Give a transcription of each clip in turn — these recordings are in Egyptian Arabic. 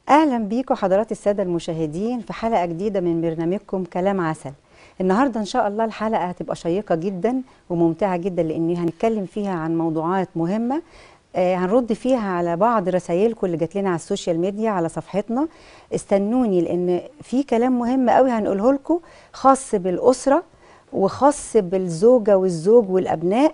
اهلا بيكم حضرات الساده المشاهدين في حلقه جديده من برنامجكم كلام عسل النهارده ان شاء الله الحلقه هتبقى شيقه جدا وممتعه جدا لان هنتكلم فيها عن موضوعات مهمه آه هنرد فيها على بعض رسائلكم اللي جات لنا على السوشيال ميديا على صفحتنا استنوني لان في كلام مهم قوي هنقوله لكم خاص بالاسره وخاص بالزوجه والزوج والابناء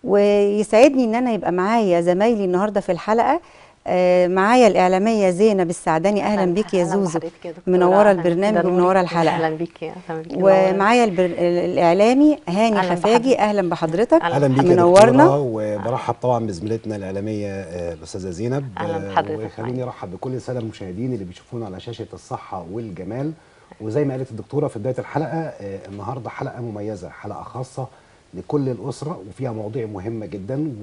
ويسعدني ان انا يبقى معايا زمايلي النهارده في الحلقه آه، معايا الاعلاميه زينب السعداني اهلا بيك يا زوزو منوره البرنامج ومنوره الحلقه اهلا بيك يا اهلا بيك ومعايا البر... الاعلامي هاني أهلاً خفاجي اهلا بحضرتك أهلاً اهلا بيك يا منورنا. دكتوره وبرحب طبعا بزميلتنا الاعلاميه آه، الاستاذه زينب أهلاً آه، بحضرتك. وخليني ارحب بكل الساده المشاهدين اللي بيشوفونا على شاشه الصحه والجمال وزي ما قالت الدكتوره في بدايه الحلقه آه، النهارده حلقه مميزه حلقه خاصه لكل الاسره وفيها مواضيع مهمه جدا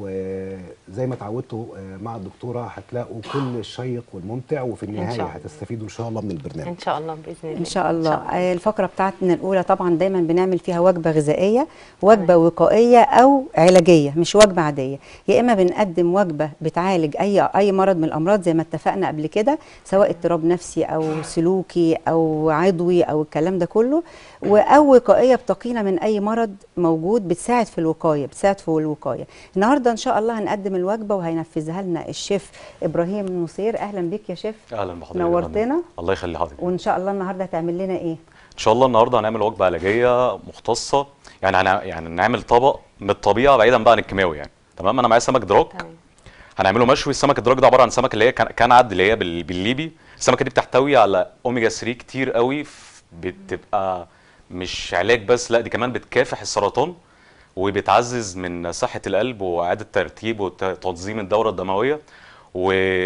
وزي ما اتعودتوا آه، مع الدكتوره هتلاقوا كل الشيق والممتع وفي النهايه شاء الله. هتستفيدوا ان شاء الله من البرنامج ان شاء الله باذن الله ان شاء الله آه، الفقره بتاعتنا الاولى طبعا دايما بنعمل فيها وجبه غذائيه وجبه وقائيه او علاجيه مش وجبه عاديه يا اما بنقدم وجبه بتعالج اي اي مرض من الامراض زي ما اتفقنا قبل كده سواء اضطراب نفسي او سلوكي او عضوي او الكلام ده كله و- او وقائيه بتقينا من اي مرض موجود بتساعد في الوقايه بتساعد في الوقايه النهارده ان شاء الله هنقدم الوجبه وهينفذها لنا الشيف ابراهيم نصير اهلا بيك يا شيف اهلا بحضرتك نورتنا. يا فندم. الله يخلي حضرتك وان شاء الله النهارده هتعمل لنا ايه ان شاء الله النهارده هنعمل وجبه علاجيه مختصه يعني هنع... يعني نعمل طبق من الطبيعه بعيدا بقى عن الكيماوي يعني تمام انا معايا سمك دراك تمام هنعمله مشوي السمك الدراك ده عباره عن سمك اللي هي كان كان عد اللي هي بال... بالليبي السمكه دي بتحتوي على اوميجا 3 كتير قوي ف- بتبقى مش علاج بس لا دي كمان بتكافح السرطان وبتعزز من صحه القلب واعاده ترتيب وتنظيم الدوره الدمويه و...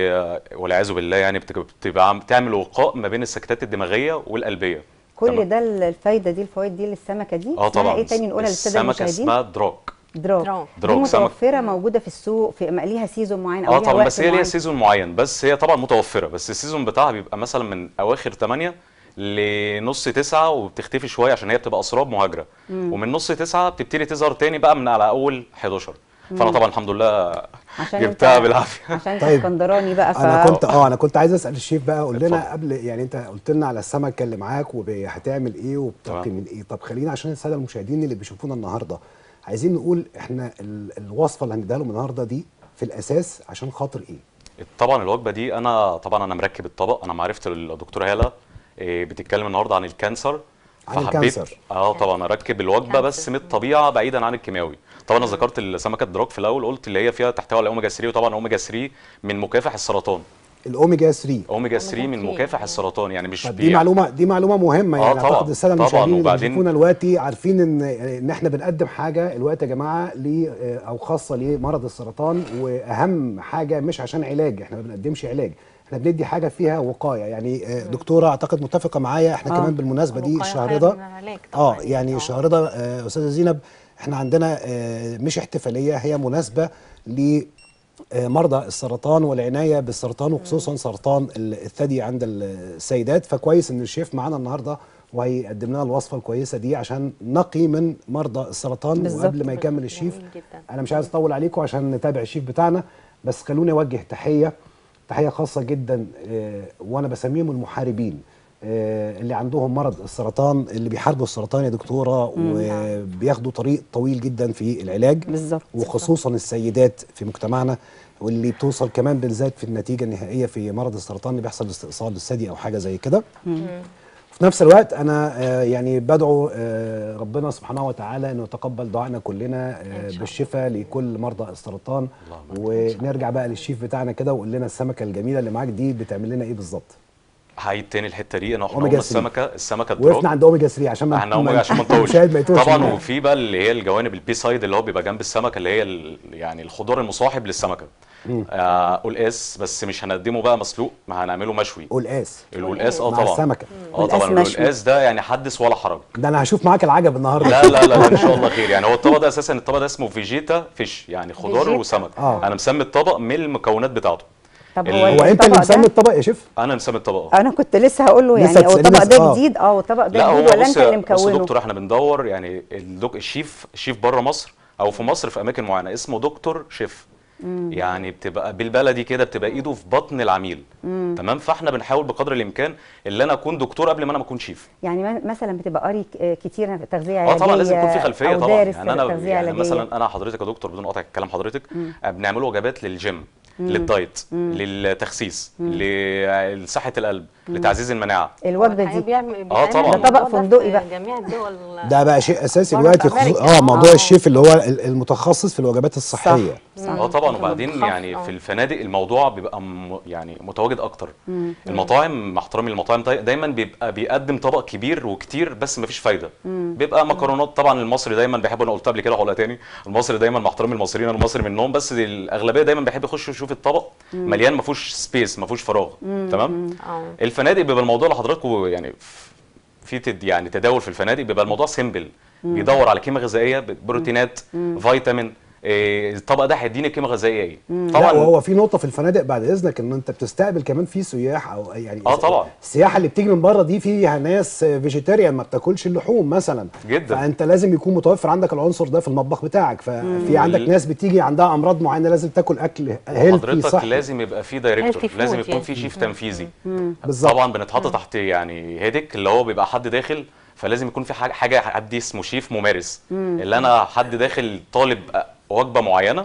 والعياذ بالله يعني بتبقى- بتبقى عم- بتعمل وقاء ما بين السكتات الدماغيه والقلبيه كل تمام. ده الفايده دي الفوائد دي للسمكه دي اه اسمها طبعا ايه تاني نقولها للساده السمكه المشاهدين اسمها دراك دراك دراك. دي دراك، سمك. متوفره موجوده في السوق في ليها سيزون معين او اه ليها طبعا وقت بس هي ليها معين؟ سيزون معين بس هي طبعا متوفره بس السيزون بتاعها بيبقى مثلا من اواخر 8 لنص 9 وبتختفي شويه عشان هي بتبقى اسراب مهاجره ومن نص 9 بتبتدي تظهر تاني بقى من على اول 11 فانا طبعا الحمد لله عشان جبتها انت بالعافيه عشان انت طيب. اسكندراني بقى ف انا كنت اه انا كنت عايز اسال الشيف بقى قول لنا اتفضل. قبل يعني انت قلت لنا على السمكه اللي معاك وهتعمل ايه وبتقي تمام. من ايه طب خلينا عشان الساده المشاهدين اللي بيشوفونا النهارده عايزين نقول احنا ال- الوصفه اللي هنديها لهم النهارده دي في الاساس عشان خاطر ايه طبعا الوجبه دي انا طبعا انا مركب الطبق انا معرفه الدكتوره هاله إيه، بتتكلم النهارده عن الكانسر عن فحبيت الكانسر. اه طبعا اركب الوجبه بس كانسر. من الطبيعه بعيدا عن الكيماوي طبعا انا ذكرت السمكه الدراك في الاول قلت اللي هي فيها تحتوي على اوميجا 3 وطبعا اوميجا 3 من مكافح السرطان الاوميجا 3 اوميجا 3 من 3. مكافح السرطان يعني مش طب بي- دي معلومه دي معلومه مهمه آه يعني طبعاً، اعتقد الساده طبعاً، المشاهدين اللي وبعدين- بيشوفونا دلوقتي عارفين ان ان احنا بنقدم حاجه الوقت يا جماعه ل او خاصه لمرض السرطان واهم حاجه مش عشان علاج احنا ما بنقدمش علاج احنا بندي حاجه فيها وقايه يعني آه، دكتوره اعتقد متفقه معايا احنا آه. كمان بالمناسبه دي الوقاية الشهر خير ده من العلاج اه طبعاً. يعني آه. الشهر ده آه، استاذه زينب احنا عندنا آه، مش احتفاليه هي مناسبه ل آه، مرضى السرطان والعنايه بالسرطان وخصوصا سرطان ال- الثدي عند السيدات فكويس ان الشيف معانا النهارده وهيقدم لنا الوصفه الكويسه دي عشان نقي من مرضى السرطان بالظبط. وقبل ما يكمل الشيف جميل جدا. انا مش عايز اطول عليكم عشان نتابع الشيف بتاعنا بس خلوني اوجه تحيه تحيه خاصه جدا آه، وانا بسميهم المحاربين آه، اللي عندهم مرض السرطان اللي بيحاربوا السرطان يا دكتوره وبياخدوا طريق طويل جدا في العلاج بالظبط وخصوصا السيدات في مجتمعنا واللي بتوصل كمان بالذات في النتيجه النهائيه في مرض السرطان اللي بيحصل استئصال للثدي او حاجه زي كده في نفس الوقت انا آه، يعني بدعو آه، ربنا سبحانه وتعالى انه يتقبل دعائنا كلنا آه، إن شاء الله. بالشفاء لكل مرضى السرطان اللهم ونرجع بقى للشيف بتاعنا كده وقول لنا السمكه الجميله اللي معاك دي بتعمل لنا ايه بالظبط هعيد تاني الحته دي انا احنا أوميجا قلنا 3. السمكه السمكه الدراك وقفنا عند اوميجا 3 عشان ما احنا اوميجا عشان ما نطولش المشاهد ما يتوهش طبعا مننا. وفي بقى اللي هي الجوانب البي سايد اللي هو بيبقى جنب السمكه اللي هي ال- يعني الخضار المصاحب للسمكه آه قلقاس بس مش هنقدمه بقى مسلوق ما هنعمله مشوي قلقاس القلقاس اه مع طبعا السمكه اه قلقاس طبعا مشوي. القلقاس ده يعني حدث ولا حرج ده انا هشوف معاك العجب النهارده لا لا لا, لا ان شاء الله خير يعني هو الطبق ده اساسا الطبق ده اسمه فيجيتا فيش يعني خضار فيجيتا. وسمك آه. انا مسمي الطبق من المكونات بتاعته طب ال- هو هو انت اللي الطبق مسمي ده الطبق يا شيف انا مسمي الطبق آه. انا كنت لسه هقول له لسه يعني هو هتسأليني الطبق ده آه. جديد اه الطبق ده لا هو جديد ولا بص انت اللي بص يا مكونه دكتور احنا بندور يعني الدك الشيف الشيف بره مصر او في مصر في اماكن معينه اسمه دكتور شيف يعني بتبقى بالبلدي كده بتبقى ايده في بطن العميل تمام فاحنا بنحاول بقدر الامكان اللي انا اكون دكتور قبل ما انا ما اكون شيف يعني ما- مثلا بتبقى قاري ك- آه، كتير في تغذيه علاجيه اه طبعا لازم يكون في خلفيه أو طبعا دارس يعني انا تغذيه يعني علاجيه مثلا انا حضرتك يا دكتور بدون قطع كلام حضرتك آه، بنعمل وجبات للجيم للدايت للتخسيس لصحه القلب لتعزيز المناعه الوجبه الحقيقة دي بيعمل آه بيتعمل طبعاً. ده طبق الموضوع فندقي في بقى. جميع الدول ده بقى شيء اساسي بره دلوقتي في خصوص- أمريكا. اه موضوع آه. الشيف اللي هو ال- المتخصص في الوجبات الصحيه صح. اه طبعا طبعاً. وبعدين متخصص، يعني آه. في الفنادق الموضوع بيبقى م يعني متواجد اكتر المطاعم مع احترامي للمطاعم داي- دايما بيبقى بيقدم طبق كبير وكتير بس مفيش فايده بيبقى مكرونات طبعا المصري دايما بيحب انا قلت قبل كده هقولها تاني المصري دايما مع احترامي المصريين انا المصري منهم بس الاغلبيه دايما بيحب يخش يشوف الطبق مليان ما فيهوش سبيس ما فيهوش فراغ تمام اه الفنادق بيبقى الموضوع لحضراتكم يعني في تد يعني تداول في الفنادق بيبقى الموضوع سيمبل بيدور على قيمه غذائيه بروتينات فيتامين إيه الطبق ده هيديني قيمه غذائيه ايه لا طبعا وهو في نقطه في الفنادق بعد اذنك ان انت بتستقبل كمان في سياح او يعني آه طبعاً. السياحه اللي بتيجي من بره دي فيها ناس فيجيتيريان ما بتاكلش اللحوم مثلا جداً. فانت لازم يكون متوفر عندك العنصر ده في المطبخ بتاعك ففي عندك وال- ناس بتيجي عندها امراض معينه لازم تاكل اكل هيلثي حضرتك صحي لازم يبقى في دايركتور Healthy لازم food يكون يعني. في شيف تنفيذي بالظبط. طبعا بنتحط تحت يعني هيدك اللي هو بيبقى حد داخل فلازم يكون في حاجه حاجه حد اسمه شيف ممارس اللي انا حد داخل طالب وجبه معينه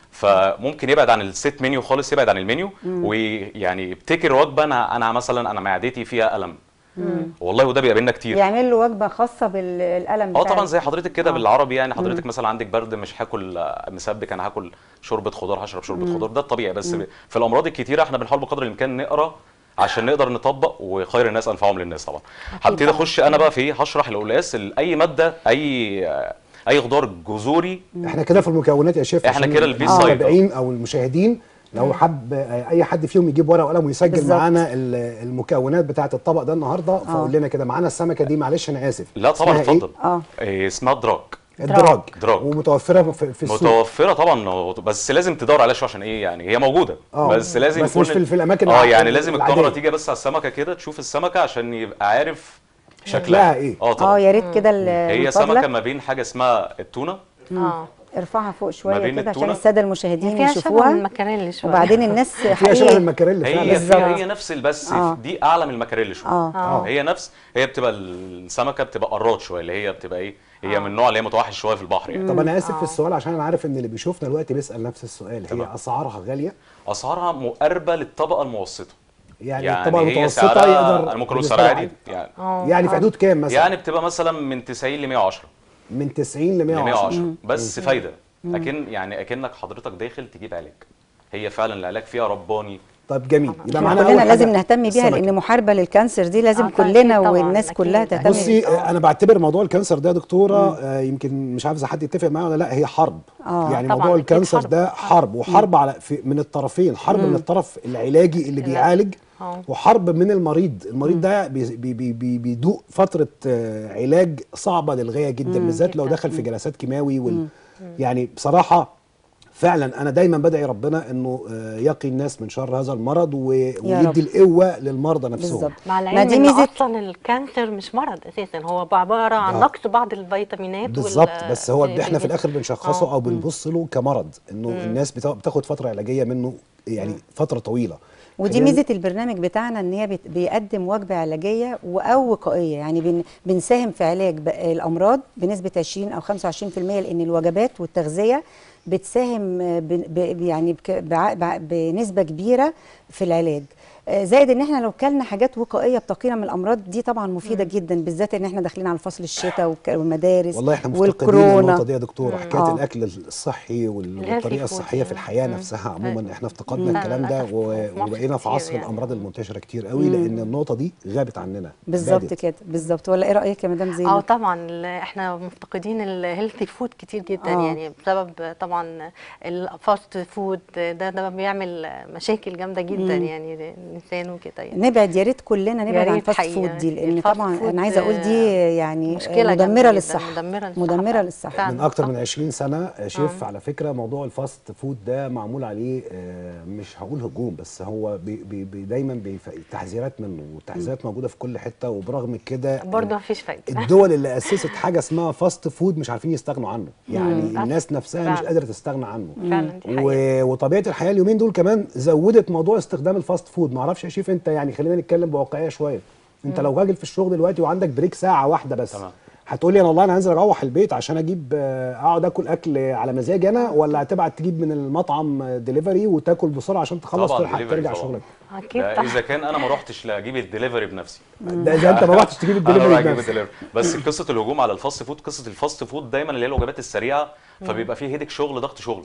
فممكن يبعد عن الست منيو خالص يبعد عن المنيو ويعني يبتكر وجبه انا انا مثلا انا معدتي فيها الم والله وده بيقابلنا كتير يعمل له وجبه خاصه بالالم اه بتاع طبعا زي حضرتك كده آه. بالعربي يعني حضرتك مثلا عندك برد مش هاكل آه، مسبك انا هاكل شوربه خضار هشرب شوربه خضار ده الطبيعي بس ب- في الامراض الكتيره احنا بنحاول بقدر الامكان نقرا عشان نقدر نطبق وخير الناس انفعهم للناس طبعا هبتدي طبعاً. اخش انا بقى في ايه هشرح القلاس ال- اي ماده اي آه، اي خضار جذوري احنا كده في المكونات يا شيف إحنا عشان كده البي سايد. المتابعين او المشاهدين لو حب آه، اي حد فيهم يجيب ورقه وقلم ويسجل بالظبط. معانا ال- المكونات بتاعه الطبق ده النهارده فقول لنا كده معانا السمكه دي معلش انا اسف لا طبعا اسمها إيه؟ اتفضل اه إيه اسمها دراج الدراج دراج. ومتوفره في, في السوق متوفره طبعا بس لازم تدور عليها شويه عشان ايه يعني هي موجوده آه. بس لازم بس يكون مش في- في الأماكن اه الع- يعني لازم الكاميرا العادية. تيجي بس على السمكه كده تشوف السمكه عشان يبقى عارف شكلها شكلها إيه؟ اه اه طبعا يا ريت كده ال- هي من سمكه فضلك ما بين حاجه اسمها التونه اه ارفعها فوق ما شويه بين كده عشان التونة. الساده المشاهدين فيها شبه يشوفوها المكاريلي شويه وبعدين الناس فيها شبه حقيقي المكاريل فعلا هي بالظبط. هي نفس ال- بس آه. دي اعلى من المكاريل شويه اه اه هي نفس هي بتبقى السمكه بتبقى قراد شويه اللي هي بتبقى ايه هي من النوع اللي هي متوحش شويه في البحر يعني طب انا اسف في السؤال عشان انا عارف ان اللي بيشوفنا دلوقتي بيسال نفس السؤال هي تمام. اسعارها غاليه اسعارها مقاربه للطبقه المتوسطه يعني, يعني الطبقه هي المتوسطه سعرها يقدر انا ممكن اقول بالنسبة سعرها له عادي يعني اه يعني في حدود كام مثلا يعني بتبقى مثلا من 90 ل 110 من 90 ل ل 110 110 بس فايده اكن يعني اكنك حضرتك داخل تجيب علاج هي فعلا العلاج فيها رباني طيب جميل يبقى احنا معانا كلنا أول لازم حاجة نهتم بيها السمكة. لان محاربه للكانسر دي لازم آه، طبعاً، كلنا طبعاً، والناس أكيد. كلها تهتم بصي بيه. آه، انا بعتبر موضوع الكانسر ده يا دكتوره آه، يمكن مش عارف اذا حد يتفق معايا ولا لا هي حرب آه. يعني طبعاً، موضوع أكيد الكانسر حرب. ده حرب وحرب على في من الطرفين حرب من الطرف العلاجي اللي لا. بيعالج آه. وحرب من المريض المريض ده بي بي بي بي بيدوق فتره آه، علاج صعبه للغايه جدا بالذات لو جداً. دخل في جلسات كيماوي وال يعني بصراحه فعلا انا دايما بدعي ربنا انه آه، يقي الناس من شر هذا المرض و- رب. ويدي القوه للمرضى نفسهم بالظبط مع ما العلم دي ان ميزه اصلا الكانسر مش مرض اساسا هو عباره عن آه. نقص بعض الفيتامينات بالظبط وال- بس هو في- احنا في الجسم. الاخر بنشخصه آه. او بنبص له كمرض انه الناس بتا- بتاخد فتره علاجيه منه يعني فتره طويله ودي خلينا- ميزه البرنامج بتاعنا ان هي بت- بيقدم وجبه علاجيه و- او وقائيه يعني بن بنساهم في علاج ب- الامراض بنسبه 20 او 25% لان الوجبات والتغذيه بتساهم آه، ب- ب- يعني بك- بع- بع- بنسبه كبيره في العلاج آه، زائد ان احنا لو كلنا حاجات وقائيه بتقينا من الامراض دي طبعا مفيده جدا بالذات ان احنا داخلين على فصل الشتاء والك- والمدارس والله احنا مفتقدين والكورونا النقطه دي يا دكتوره حكايه آه. الاكل الصحي وال- الhealthy والطريقه food الصحيه في يعني. الحياه مم. نفسها عموما أيوة. احنا مم. افتقدنا الكلام ده للأسف و- في مصر وبقينا في كتير عصر يعني. الامراض المنتشره كتير قوي لان النقطه دي غابت عننا بالظبط بادت. كده بالظبط ولا ايه رايك يا مدام زينب اه طبعا ال- احنا مفتقدين الهيلثي فود كتير جدا آه. يعني بسبب طبعا الفاست فود ده ده بيعمل مشاكل جامده جدا يعني الانسان وكده يعني نبعد يا ريت كلنا يا نبعد عن ريت الفاست حقيقة. فود دي لان الفاست طبعا فود، انا عايزه اقول دي آه، يعني مشكلة جامدة مدمره جداً، للصحه مدمرة للصحة مدمره فعلاً. للصحه فعلاً. من اكتر صح. من 20 سنه شيف على فكره موضوع الفاست فود ده معمول عليه آه، مش هقول هجوم بس هو بي بي بي دايما بيف- تحذيرات منه والتحذيرات موجوده في كل حته وبرغم كده برضه مفيش فايدة الدول اللي اسست حاجه اسمها فاست فود مش عارفين يستغنوا عنه يعني للأسف. الناس نفسها مش فعلا. قادره تستغنى عنه فعلا دي حقيقة و... وطبيعه الحياه اليومين دول كمان زودت موضوع استخدام الفاست فود ما اعرفش يا شيف انت يعني خلينا نتكلم بواقعيه شويه انت لو راجل في الشغل دلوقتي وعندك بريك ساعه واحده بس تمام. هتقول لي انا والله انا هنزل اروح البيت عشان اجيب آه، اقعد اكل اكل على مزاجي انا ولا هتبعت تجيب من المطعم دليفري وتاكل بسرعه عشان تخلص طبعا تلحق delivery ترجع طبعاً. شغلك اكيد ده طبعا اذا كان انا ما رحتش لاجيب الدليفري بنفسي ده اذا انت ما رحتش تجيب انا رايح الدليفري اجيب بنفسك. الدليفري بس قصه الهجوم على الفاست فود قصه الفاست فود دايما اللي هي الوجبات السريعه فبيبقى فيه هيدك شغل ضغط شغل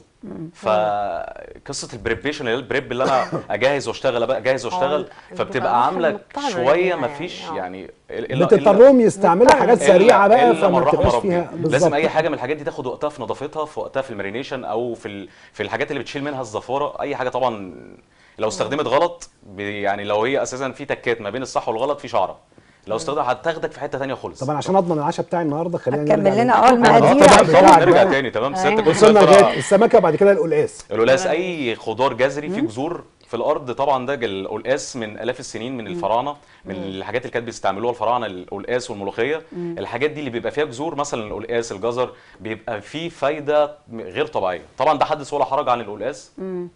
فقصه البريبريشن اللي هي البريب اللي انا اجهز واشتغل بقى اجهز واشتغل بتبقى فبتبقى عامله مضطر شويه يعني، ما فيش آه. يعني إلا- إلا- بتضطرهم يستعملوا مضطر. حاجات إلا- سريعه بقى إلا من فما رحم بتبقاش ربي. فيها لازم بالظبط. اي حاجه من الحاجات دي تاخد وقتها في نظافتها في وقتها في المارينيشن او في ال... في الحاجات اللي بتشيل منها الزفاره اي حاجه طبعا لو استخدمت غلط ب- يعني لو هي اساسا في تكات ما بين الصح والغلط في شعره لو استخدم هتاخدك في حته تانية خالص طبعا عشان اضمن العشاء بتاعي النهارده خلينا هتكمل نرجع لنا لل- اه المقادير طبعاً عشان- بتاعك نرجع بقى. تاني تمام أيوة. سيادتك وصلنا وصلت لغايه السمكه وبعد كده القلقاس القلقاس اي خضار جذري فيه جذور في الارض طبعا ده جل- القلقاس من الاف السنين من الفراعنه من الحاجات اللي كانت بيستعملوها الفراعنه القلقاس والملوخيه الحاجات دي اللي بيبقى فيها جذور مثلا القلقاس الجزر بيبقى فيه فايده غير طبيعيه طبعا ده حدث ولا حرج عن القلقاس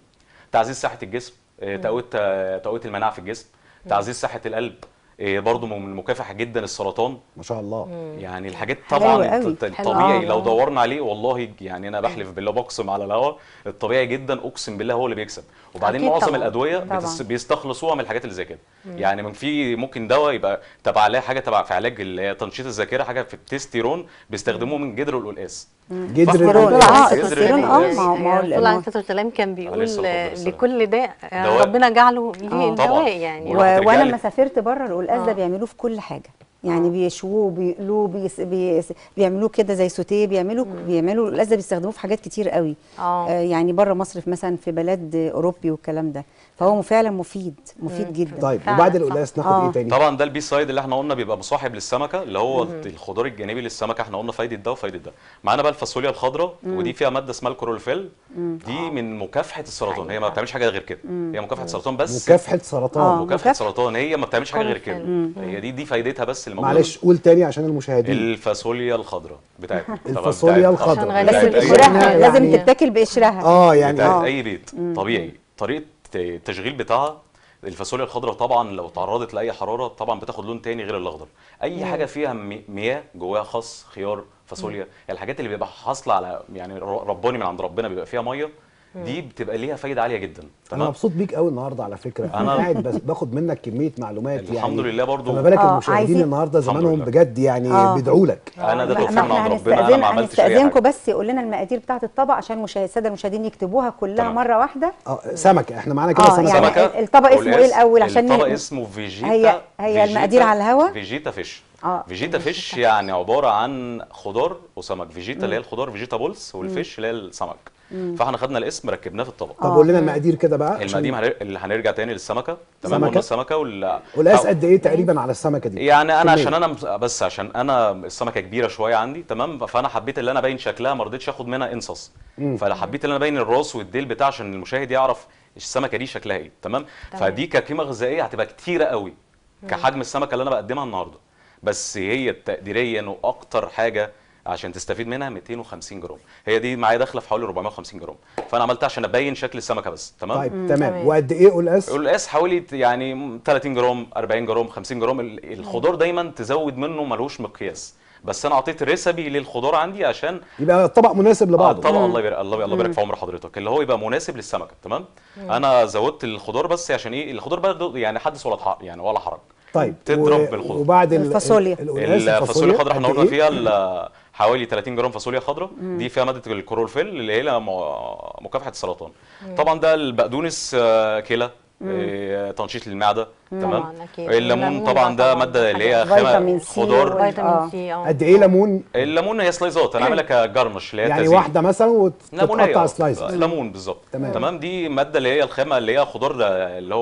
تعزيز صحه الجسم آه، تقويه آه، تقويه المناعه في الجسم تعزيز صحه القلب آه، برضه من مكافح جدا السرطان ما شاء الله يعني الحاجات حلو طبعا قوي. الط- حلو. الطبيعي آه. لو دورنا عليه والله يعني انا بحلف بالله بقسم على الهوا الطبيعي جدا اقسم بالله هو اللي بيكسب وبعدين أكيد معظم طبعاً. الادويه طبعاً. بتس- بيستخلصوها من الحاجات اللي زي كده يعني من في ممكن دواء يبقى تبع عليه حاجه تبع في علاج اللي هي تنشيط الذاكره حاجه في التستيرون بيستخدموه من جدر القلقاس جدر تستيرون. القلقاس. آه، جذر التستيرون، اه القلقاس. ما هو- ما هو- الرسول ما عليه هو- الصلاه والسلام كان عليه بيقول الصلاة آه، والسلام. لكل داء آه، دواء. ربنا جعله ليه آه. طبعاً. دواء يعني و- و... هترجع وانا لي. لما سافرت بره القلقاس ده آه. بيعملوه في كل حاجه يعني بيشووه بيقلوه بيس... بيس... بيعملوه كده زي سوتيه بيعملوا بيعملوا القلقاس ده بيستخدموه في حاجات كتير قوي آه. آه يعني بره مصر في مثلا في بلاد اوروبي والكلام ده فهو فعلا مفيد مفيد جدا طيب فعلاً، وبعد صح. القلقاس ناخد آه. ايه تاني طبعا ده البي سايد اللي احنا قلنا بيبقى مصاحب للسمكه اللي هو الخضار الجانبي للسمكه احنا قلنا فايده ده وفايده ده معانا بقى الفاصوليا الخضراء ودي فيها ماده اسمها الكلوروفيل دي من مكافحه السرطان هي ما بتعملش حاجه غير كده هي مكافحه السرطان بس مكافحه سرطان آه. مكافحه مكافحة. سرطان هي ما بتعملش حاجه غير كده كلوروفيل. هي دي دي فايدتها بس اللي موجوده معلش قول تاني عشان المشاهدين الفاصوليا الخضراء بتاعتنا طبعاً الفاصوليا بتاعت- الخضراء. عشان بس غالباً بتاعت أي- بقشرها يعني- لازم تتاكل بقشرها اه يعني بتاعت آه. اي بيت طبيعي طريقه التشغيل بتاعها الفاصوليا الخضراء طبعا لو تعرضت لاي حراره طبعا بتاخد لون تاني غير الاخضر اي حاجه فيها مي- مياه جواها خس خيار فاصوليا الحاجات اللي بيبقى حاصله على يعني ر- رباني من عند ربنا بيبقى فيها ميه دي بتبقى ليها فايده عاليه جدا انا تمام مبسوط بيك قوي النهارده على فكره انا أنا- قاعد بس باخد منك كميه معلومات يعني الحمد لله برضو. فما بالك آه، المشاهدين عايزين- النهارده الحمد زمانهم لله. بجد يعني آه. بيدعوا لك انا ده ما- توفيق ما من احنا عند ربنا انا هنستأذن ما عملتش اي هنستأذنكم حاجه بس يقول لنا المقادير بتاعه الطبق عشان مشاهد الساده المشاهدين يكتبوها كلها تمام. مره واحده اه سمكه احنا معانا كده آه، سمكه يعني سمكه الطبق اسمه قلقاس. إيه الأول عشان الطبق ن- اسمه فيجيتا هي- هي فيجيتا- المقادير على الهوا؟ فيجيتا فيش آه. فيجيتا فيش يعني عباره عن خضار وسمك فيجيتا اللي هي الخضار فيجيتا بولس والفيش اللي هي السمك فاحنا خدنا الاسم ركبناه في الطبق طب قول لنا المقادير كده بقى عشان المقادير هنر- اللي هنرجع تاني للسمكه تمام سمكة؟ قلنا السمكه وال قلقاس قد ايه تقريبا على السمكه دي يعني انا كمية. عشان انا مس- بس عشان انا السمكه كبيره شويه عندي تمام فانا حبيت ان انا ابين شكلها ما رضيتش اخد منها انصص فحبيت ان انا ابين الراس والديل بتاع عشان المشاهد يعرف السمكه دي شكلها ايه تمام فدي كقيمه غذائيه هتبقى كتيره قوي كحجم السمكه اللي انا بقدمها النهارده بس هي تقديريا واكتر حاجه عشان تستفيد منها 250 جرام هي دي معايا داخله في حوالي 450 جرام فانا عملتها عشان ابين شكل السمكه بس تمام طيب تمام تمام. وقد ايه قلقاس القياس حوالي ت- يعني 30 جرام 40 جرام 50 جرام ال- الخضار دايما تزود منه ملوش مقياس بس انا اعطيت ريسبي للخضار عندي عشان يبقى الطبق مناسب آه، لبعضه طبعا الله يبارك الله الله يبارك في عمر حضرتك اللي هو يبقى مناسب للسمكه تمام انا زودت الخضار بس عشان ايه الخضار برضه يعني حدث ولا حرج يعني ولا حرج طيب تضرب و- بالخضار. وبعد ال- الفاصوليا. ال- القلقاس الفاصوليا الخضراء احنا قد قلنا إيه؟ فيها ال- حوالي 30 جرام فاصوليا خضراء دي فيها ماده الكلوروفيل اللي هي م- مكافحه السرطان طبعا ده البقدونس آه، كلى آه، تنشيط للمعده تمام طبعاً أكيد. الليمون الليمون طبعا ده ده طبعاً ماده اللي هي فيتامين خامه سي خضار وال- آه. فيتامين سي اه قد ايه ليمون الليمون هي سلايزات انا عاملها كجرنش اللي هي يعني تزيين. واحده مثلا ليمونية وتتقطع آه. سلايسز ليمون بالظبط تمام. تمام. تمام دي ماده اللي هي الخامه اللي هي خضار ده اللي هو ايه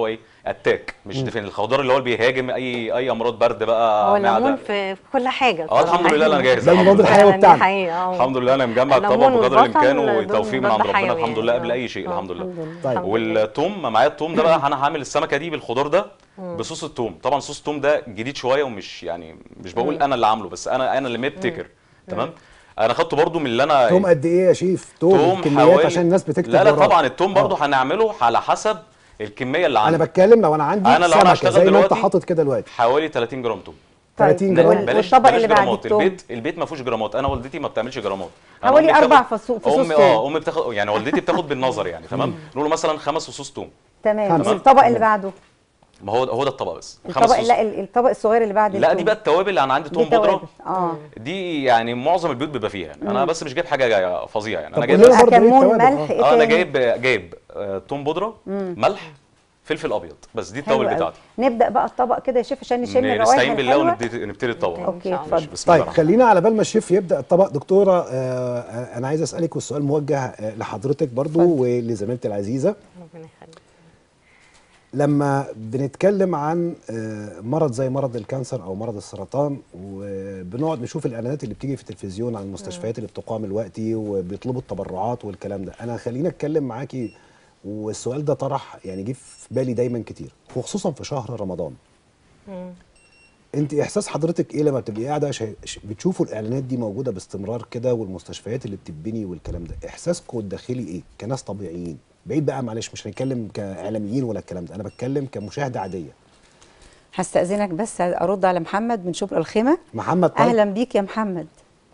اتاك مش ديفين الخضار اللي هو اللي بيهاجم اي اي امراض برد بقى هو الليمون معده في في كل حاجه اه الحمد لله انا جاهز ده الحمد المضاد لله. الحيوي فعلاً دي بتاعنا. حقيقة، اه. الحمد لله انا مجمع الطبق الليمون بقدر والبصل الامكان دول وتوفيق من مضاد عند ربنا حيوي الحمد لله يعني. قبل اي شيء اه، الحمد لله الحمد لله. طيب. الحمد لله. والثوم معايا الثوم ده بقى انا هعمل السمكه دي بالخضار ده بصوص الثوم طبعا صوص الثوم ده جديد شويه ومش يعني مش بقول انا اللي عامله بس انا انا اللي مبتكر تمام انا خدته برضو من اللي انا توم قد ايه يا شيف توم توم كميات حوالي عشان الناس بتكتب لا لا وراك. طبعا التوم برضو آه. هنعمله على حسب الكميه اللي انا عندي بتكلم لو انا عندي أنا لو أنا سمكه هشتغل زي ما انت دلوقتي- حاطط كده دلوقتي حوالي 30 جرام توم 30 طيب. جرام وال- بلاش والطبق بلاش اللي بعد جرامات التوم؟ البيت البيت ما فيهوش جرامات انا والدتي ما بتعملش جرامات أنا حوالي أمي أربع بتاخد- فصو- فصوص امي توم. اه امي بتاخد يعني والدتي بتاخد بالنظر يعني تمام نقول له مثلا خمس فصوص توم تمام خمسة. والطبق اللي بعده ما هو هو ده الطبق بس خمس الطبق فصوص لا ال- الطبق الصغير اللي بعد لا دي التوم. بقى التوابل انا عندي دي توم بودره توابل. اه دي يعني معظم البيوت بيبقى فيها يعني انا بس مش جايب حاجه جاية فظيعه يعني طب انا جايب قول لنا بس برضه إيه كمون التوابل؟ ملح آه. ايه اه انا تاني؟ جايب جايب آه، توم بودره ملح فلفل ابيض بس دي حلو التوابل قوي. بتاعتي نبدا بقى الطبق كده يا شيف عشان نشم الروائح نستعين بالله الحلوه ونبتدي نبتدي الطبق اوكي إن شاء الله. اتفضل بسم الله طيب الرحمن خلينا على بال ما الشيف يبدا الطبق دكتوره آه آه، انا عايز اسالك والسؤال موجه آه لحضرتك برضو اتفضل. ولزميلتي العزيزه ربنا يخليك لما بنتكلم عن آه، مرض زي مرض الكانسر او مرض السرطان وبنقعد نشوف الاعلانات اللي بتيجي في التلفزيون عن المستشفيات اللي بتقام الوقتي وبيطلبوا التبرعات والكلام ده انا خليني اتكلم معاكي والسؤال ده طرح يعني جه في بالي دايما كتير وخصوصا في شهر رمضان مم. انت احساس حضرتك ايه لما بتبقي قاعده شا- ش- بتشوفوا الاعلانات دي موجوده باستمرار كده والمستشفيات اللي بتتبني والكلام ده احساسكم الداخلي ايه كناس طبيعيين بعيد بقى معلش مش هنتكلم كاعلاميين ولا الكلام ده انا بتكلم كمشاهده عاديه هستاذنك بس ارد على محمد من شبرا الخيمه محمد طيب اهلا بيك يا محمد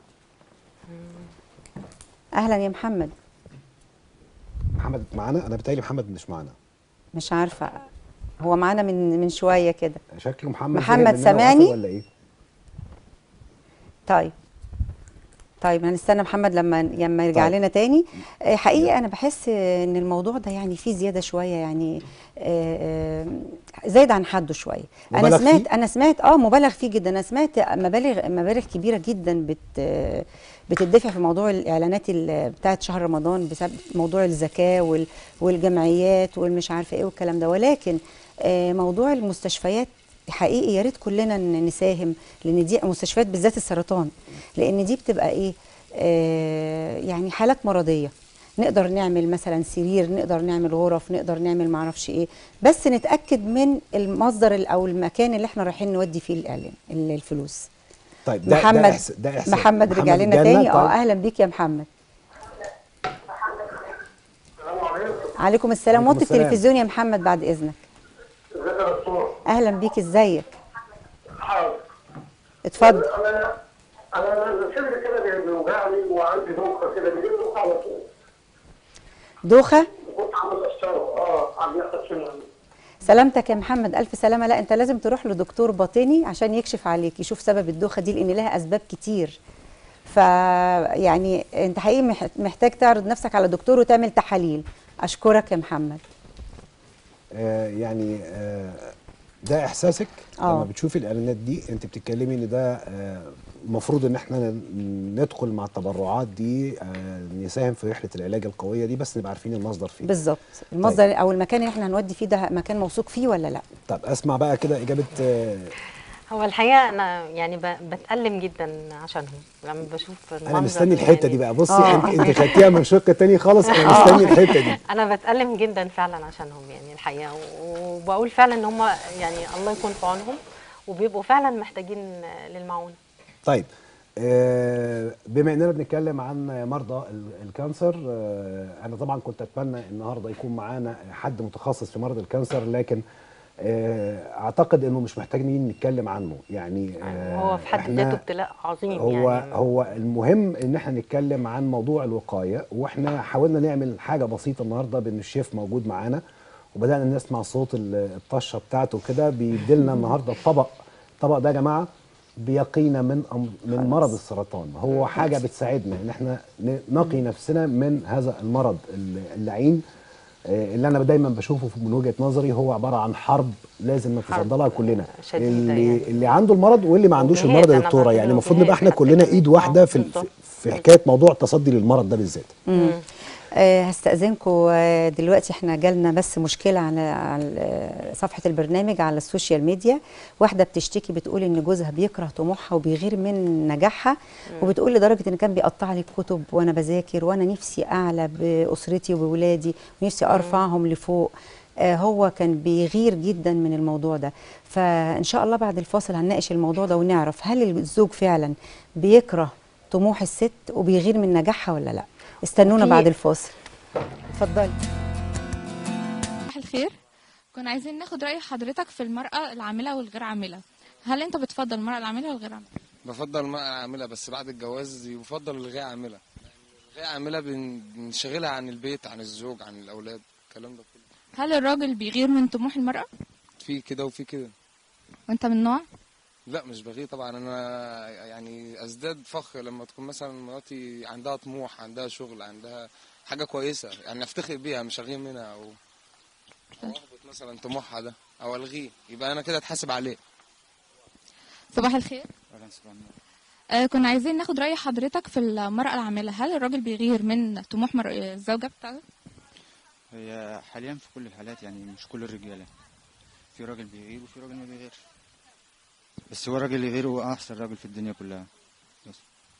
اهلا يا محمد محمد معانا انا بتهيألي محمد مش معانا مش عارفه هو معانا من من شويه كده شكله محمد محمد زهق مننا سامعني؟ وقفل ولا ايه طيب طيب هنستنى محمد لما لما يرجع طيب. لنا تاني آه، حقيقي انا بحس ان الموضوع ده يعني فيه زياده شويه يعني آه، آه، زايد عن حده شويه انا مبالغ سمعت فيه؟ انا سمعت اه مبالغ فيه جدا انا سمعت مبالغ مبالغ كبيره جدا بت آه، بتدفع في موضوع الاعلانات ال- بتاعت شهر رمضان بسبب موضوع الزكاه وال- والجمعيات والمش عارفه ايه والكلام ده ولكن آه، موضوع المستشفيات حقيقي يا ريت كلنا ن- نساهم لان دي مستشفيات بالذات السرطان لان دي بتبقى ايه آه يعني حالات مرضيه نقدر نعمل مثلا سرير نقدر نعمل غرف نقدر نعمل معرفش ايه بس نتاكد من المصدر ال- او المكان اللي احنا رايحين نودي فيه الاعلان ال- الفلوس طيب ده محمد ده إحس... ده إحساس. محمد رجع لنا جالنا، تاني اه طيب. اهلا بيك يا محمد عليكم السلام عليكم وطي السلام. التلفزيون يا محمد بعد اذنك ازيك يا دكتور؟ اهلا بيك ازيك حاضر اتفضل انا انا صدري كده بيوجعني وعندي دوخه كده بيجيب دوخه على طول دوخه كنت عامل قسطره اه عم ياخد سنه سلامتك يا محمد الف سلامه لا انت لازم تروح لدكتور باطني عشان يكشف عليك يشوف سبب الدوخه دي لان لها اسباب كتير ف يعني انت حقيقي مح- محتاج تعرض نفسك على دكتور وتعمل تحاليل اشكرك يا محمد آه يعني آه ده احساسك آه. لما بتشوفي الاعلانات دي انت بتتكلمي ان ده آه، المفروض ان احنا ن- ندخل مع التبرعات دي آه نساهم في رحله العلاج القويه دي بس نبقى عارفين المصدر فين بالظبط المصدر او المكان اللي احنا هنودي فيه ده مكان موثوق فيه ولا لا طب اسمع بقى كده اجابه آه هو الحقيقه انا يعني ب- بتألم جدا عشانهم لما بشوف انا المنظر مستني الحته يعني دي بقى بصي آه. انت انت خدتيها من شق تاني خالص انا مستني الحته دي انا بتألم جدا فعلا عشانهم يعني الحقيقه وبقول فعلا ان هم يعني الله يكون في عونهم وبيبقوا فعلا محتاجين للمعونه طيب آه، بما اننا بنتكلم عن مرضى ال- الكانسر آه، انا طبعا كنت اتمنى النهارده يكون معانا حد متخصص في مرض الكانسر لكن آه، اعتقد انه مش محتاجين نتكلم عنه يعني آه، هو في حد إحنا- ذاته ابتلاء عظيم هو يعني هو المهم ان احنا نتكلم عن موضوع الوقايه واحنا حاولنا نعمل حاجه بسيطه النهارده بان الشيف موجود معانا وبدانا نسمع صوت ال- الطشه بتاعته كده بيديلنا النهارده الطبق الطبق ده يا جماعه بيقينا من أم- من مرض السرطان هو حاجه بتساعدنا ان احنا ن- نقي نفسنا من هذا المرض ال- اللعين آه، اللي انا دايما بشوفه من وجهه نظري هو عباره عن حرب لازم نتصدى لها كلنا شديدة اللي يعني. اللي عنده المرض واللي ما عندوش وجهاد، المرض يا أنا دكتوره بعتبره يعني المفروض وجهاد نبقى احنا حتى كلنا كمان. ايد واحده آه، في ال- بالظبط. في حكايه موضوع التصدي للمرض ده بالذات مم. آه، هستأذنكم آه، دلوقتي احنا جالنا بس مشكلة على على آه، صفحة البرنامج على السوشيال ميديا واحدة بتشتكي بتقول ان جوزها بيكره طموحها وبيغير من نجاحها وبتقول لدرجة ان كان بيقطع لي الكتب وانا بذاكر وانا نفسي اعلى بأسرتي وبولادي ونفسي ارفعهم لفوق آه، هو كان بيغير جدا من الموضوع ده فان شاء الله بعد الفاصل هنناقش الموضوع ده ونعرف هل الزوج فعلا بيكره طموح الست وبيغير من نجاحها ولا لا استنونا أوكي. بعد الفاصل اتفضلي صباح الخير كنا عايزين ناخد رأي حضرتك في المرأة العاملة والغير عاملة هل انت بتفضل المرأة العاملة ولا الغير عاملة؟ بفضل المرأة عاملة بس بعد الجواز يفضل الغير عاملة الغير عاملة بن- بنشغلها عن البيت عن الزوج عن الأولاد الكلام ده كله هل الراجل بيغير من طموح المرأة في كده وفي كده وانت من نوع؟ لا مش بغير طبعا أنا يعني أزداد فخر لما تكون مثلا مراتي عندها طموح عندها شغل عندها حاجة كويسة يعني أفتخر بيها مش أغير منها أو أو أحبط مثلا طموحها ده أو ألغيه يبقى أنا كده أتحاسب عليه صباح الخير آه كنا عايزين ناخد رأي حضرتك في المرأة العاملة هل الراجل بيغير من طموح مر... الزوجة بتاعته؟ هي حاليا في كل الحالات يعني مش كل الرجاله في راجل بيغير وفي راجل ما بيغيرش بس هو راجل يغير هو احسن راجل في الدنيا كلها بس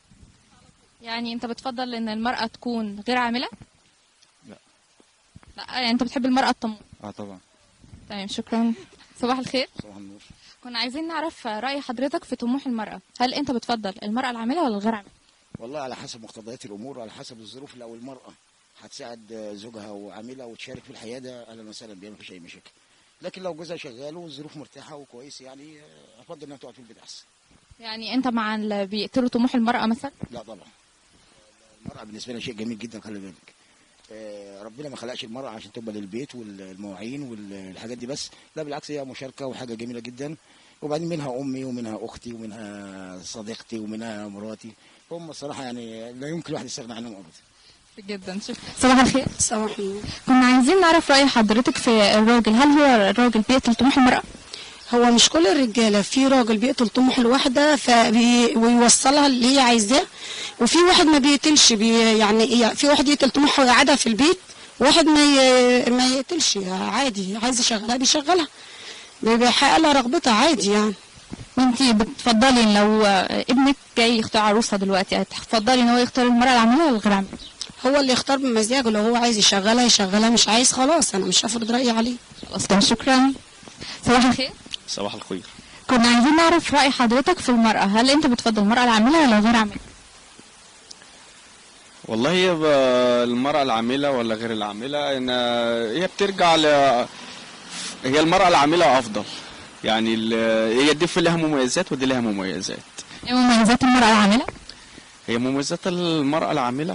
يعني انت بتفضل ان المرأة تكون غير عاملة؟ لا. لا يعني انت بتحب المرأة الطموح اه طبعا تمام شكرا صباح الخير صباح النور كنا عايزين نعرف رأي حضرتك في طموح المرأة هل انت بتفضل المرأة العاملة ولا الغير عاملة؟ والله على حسب مقتضيات الامور وعلى حسب الظروف لو المراه هتساعد زوجها وعامله وتشارك في الحياه ده اهلا وسهلا بيها مفيش اي مشاكل لكن لو جوزها شغال والظروف مرتاحه وكويس يعني آه، افضل انها تقعد في البيت احسن يعني انت مع اللي بيقتلوا طموح المرأة مثلا؟ لا طبعا المراه بالنسبه لنا شيء جميل جدا خلي بالك آه، ربنا ما خلقش المراه عشان تبقى للبيت والمواعين والحاجات دي بس لا بالعكس هي مشاركه وحاجه جميله جدا وبعدين منها امي ومنها اختي ومنها صديقتي ومنها مراتي هم الصراحه يعني لا يمكن الواحد يستغنى عنهم ابدا جدا شكرا صباح الخير صباح النور كنا عايزين نعرف رأي حضرتك في الراجل هل هو الراجل بيقتل طموح المرأة؟ هو مش كل الرجاله في راجل بيقتل طموح الواحده فبي ويوصلها اللي هي عايزاه وفي واحد ما بيقتلش بي يعني إيه، في واحد يقتل طموحها ويقعدها في البيت واحد ما ي... ما يقتلش عادي عايز يشغلها بيشغلها بيحقق لها رغبتها عادي يعني وانت بتفضلي لو ابنك جاي يختار عروسة دلوقتي هتفضلي ان هو يختار المرأة العاملة ولا الغير عاملة؟ هو اللي يختار بمزاجه لو هو عايز يشغلها يشغلها مش عايز خلاص انا مش هفرض رايي عليه خلاص تمام شكرا صباح الخير صباح الخير كنا عايزين نعرف رأي حضرتك في المرأة هل انت بتفضل المرأة العاملة ولا الغير عاملة؟ والله هي ب- المرأة العاملة ولا غير العاملة إن هي بترجع ل هي المرأة العاملة أفضل يعني ال- هي دي في لها مميزات ودي لها مميزات ايه مميزات المرأة العاملة؟ هي مميزات المرأة العاملة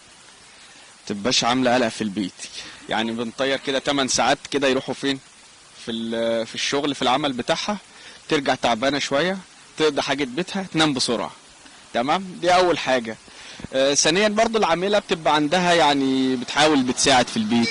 تبقاش عاملة قلق في البيت يعني بنطير كده 8 ساعات كده يروحوا فين في ال- في الشغل في العمل بتاعها ترجع تعبانة شوية تقضي حاجة بيتها تنام بسرعة تمام دي أول حاجة آه، ثانيا برضو العاملة بتبقى عندها يعني بتحاول بتساعد في البيت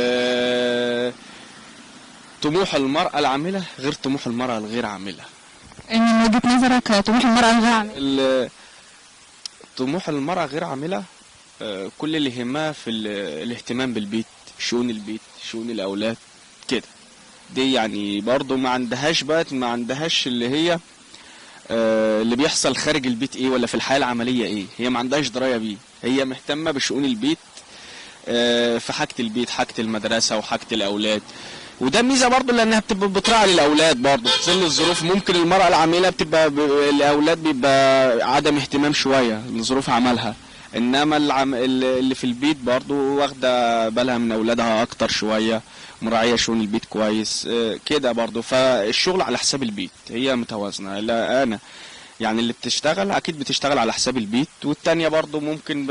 آه، طموح المرأة العاملة غير طموح المرأة الغير عاملة من وجهة نظرك طموح المرأة الغير عاملة ال- طموح المرأة غير عاملة آه، كل اللي يهمها في ال- الاهتمام بالبيت شؤون البيت شؤون الأولاد كده دي يعني برضو ما عندهاش بقى ما عندهاش اللي هي آه، اللي بيحصل خارج البيت ايه ولا في الحياة العملية ايه هي ما عندهاش دراية بيه هي مهتمة بشؤون البيت آه، في حاجة البيت حاجة المدرسة وحاجة الأولاد وده ميزة برضو لأنها بتبقى بتراعي للأولاد برضو في ظل الظروف ممكن المرأة العاملة بتبقى ب... الأولاد بيبقى عدم اهتمام شوية لظروف عملها إنما العم... اللي في البيت برضو واخدة بالها من أولادها أكتر شوية مراعية شؤون البيت كويس آه، كده برضو فالشغل على حساب البيت هي متوازنة لا أنا يعني اللي بتشتغل أكيد بتشتغل على حساب البيت والتانية برضو ممكن ب...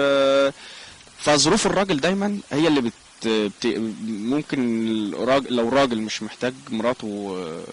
فظروف الراجل دايما هي اللي بت... بت... ممكن الراجل لو راجل مش محتاج مراته آه،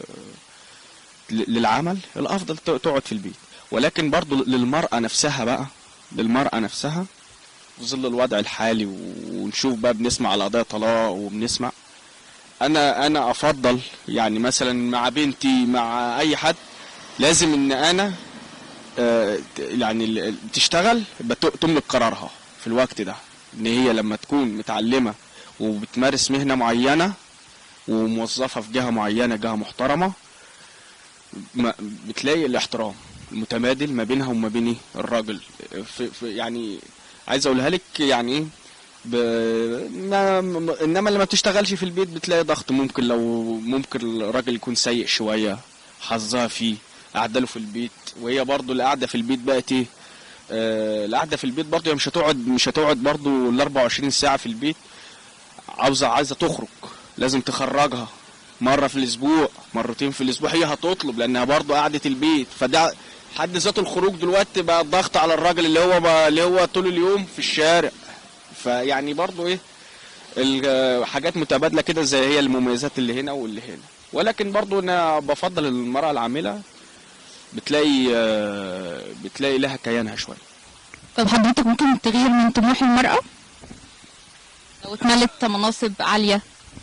ل- للعمل الافضل ت- تقعد في البيت ولكن برضو للمرأة نفسها بقى للمرأة نفسها في ظل الوضع الحالي ونشوف بقى بنسمع على قضايا طلاق وبنسمع انا انا افضل يعني مثلا مع بنتي مع اي حد لازم ان انا آه، ت- يعني ال- تشتغل يبقى ت- تملك قرارها في الوقت ده ان هي لما تكون متعلمه وبتمارس مهنه معينه وموظفه في جهه معينه جهه محترمه ما بتلاقي الاحترام المتبادل ما بينها وما بين إيه؟ الراجل في في يعني عايز اقولها لك يعني ايه ب... ما... م- انما لما بتشتغلش في البيت بتلاقي ضغط ممكن لو ممكن الراجل يكون سيء شويه حظها فيه قاعده له في البيت وهي برضو اللي قاعده في البيت بقت ايه آه القعده في البيت برضو هي مش هتقعد مش هتقعد برضو ال 24 ساعه في البيت عاوزه عايزه تخرج لازم تخرجها مره في الاسبوع مرتين في الاسبوع هي هتطلب لانها برضو قعده البيت فده حد ذاته الخروج دلوقتي بقى ضغط على الراجل اللي هو بقى اللي هو طول اليوم في الشارع فيعني برضو ايه ال- حاجات متبادله كده زي هي المميزات اللي هنا واللي هنا ولكن برضو انا بفضل المراه العامله بتلاقي آه، بتلاقي لها كيانها شويه طب حضرتك ممكن تغير من طموح المرأة لو اتملت مناصب عالية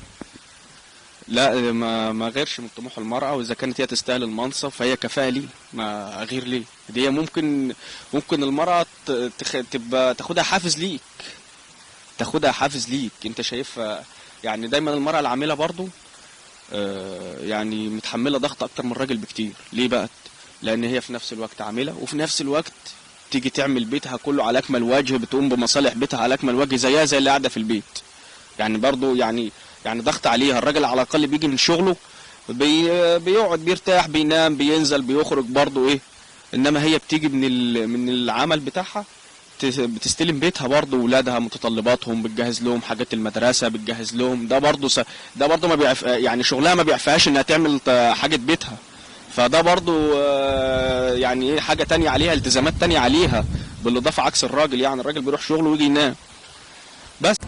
لا ما ما غيرش من طموح المرأة وإذا كانت هي تستاهل المنصب فهي كفاءة ليه ما أغير ليه دي هي ممكن ممكن المرأة ت- تخ... تبقى تاخدها حافز ليك تاخدها حافز ليك أنت شايفها يعني دايما المرأة العاملة برضو آه، يعني متحملة ضغط أكتر من الراجل بكتير ليه بقى لأن هي في نفس الوقت عاملة وفي نفس الوقت تيجي تعمل بيتها كله على أكمل وجه بتقوم بمصالح بيتها على أكمل وجه زيها زي اللي قاعدة في البيت يعني برضو يعني يعني ضغط عليها الراجل على الاقل بيجي من شغله بي بيقعد بيرتاح بينام بينزل بيخرج برضو ايه انما هي بتيجي من ال- من العمل بتاعها ت- بتستلم بيتها برضو ولادها متطلباتهم بتجهز لهم حاجات المدرسه بتجهز لهم ده برضو س... ده برضو ما بيعف... يعني شغلها ما بيعفيهاش انها تعمل ت- حاجه بيتها فده برضو آه، يعني ايه حاجه تانية عليها التزامات تانية عليها بالاضافه عكس الراجل يعني الراجل بيروح شغله ويجي ينام بس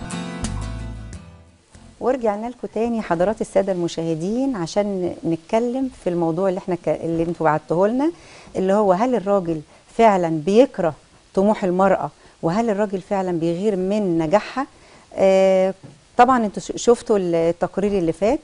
ورجعنا لكم تاني حضرات الساده المشاهدين عشان نتكلم في الموضوع اللي احنا ك... اللي انتوا بعتوه لنا اللي هو هل الراجل فعلا بيكره طموح المراه وهل الراجل فعلا بيغير من نجاحها آه طبعا انتوا ش- شفتوا التقرير اللي فات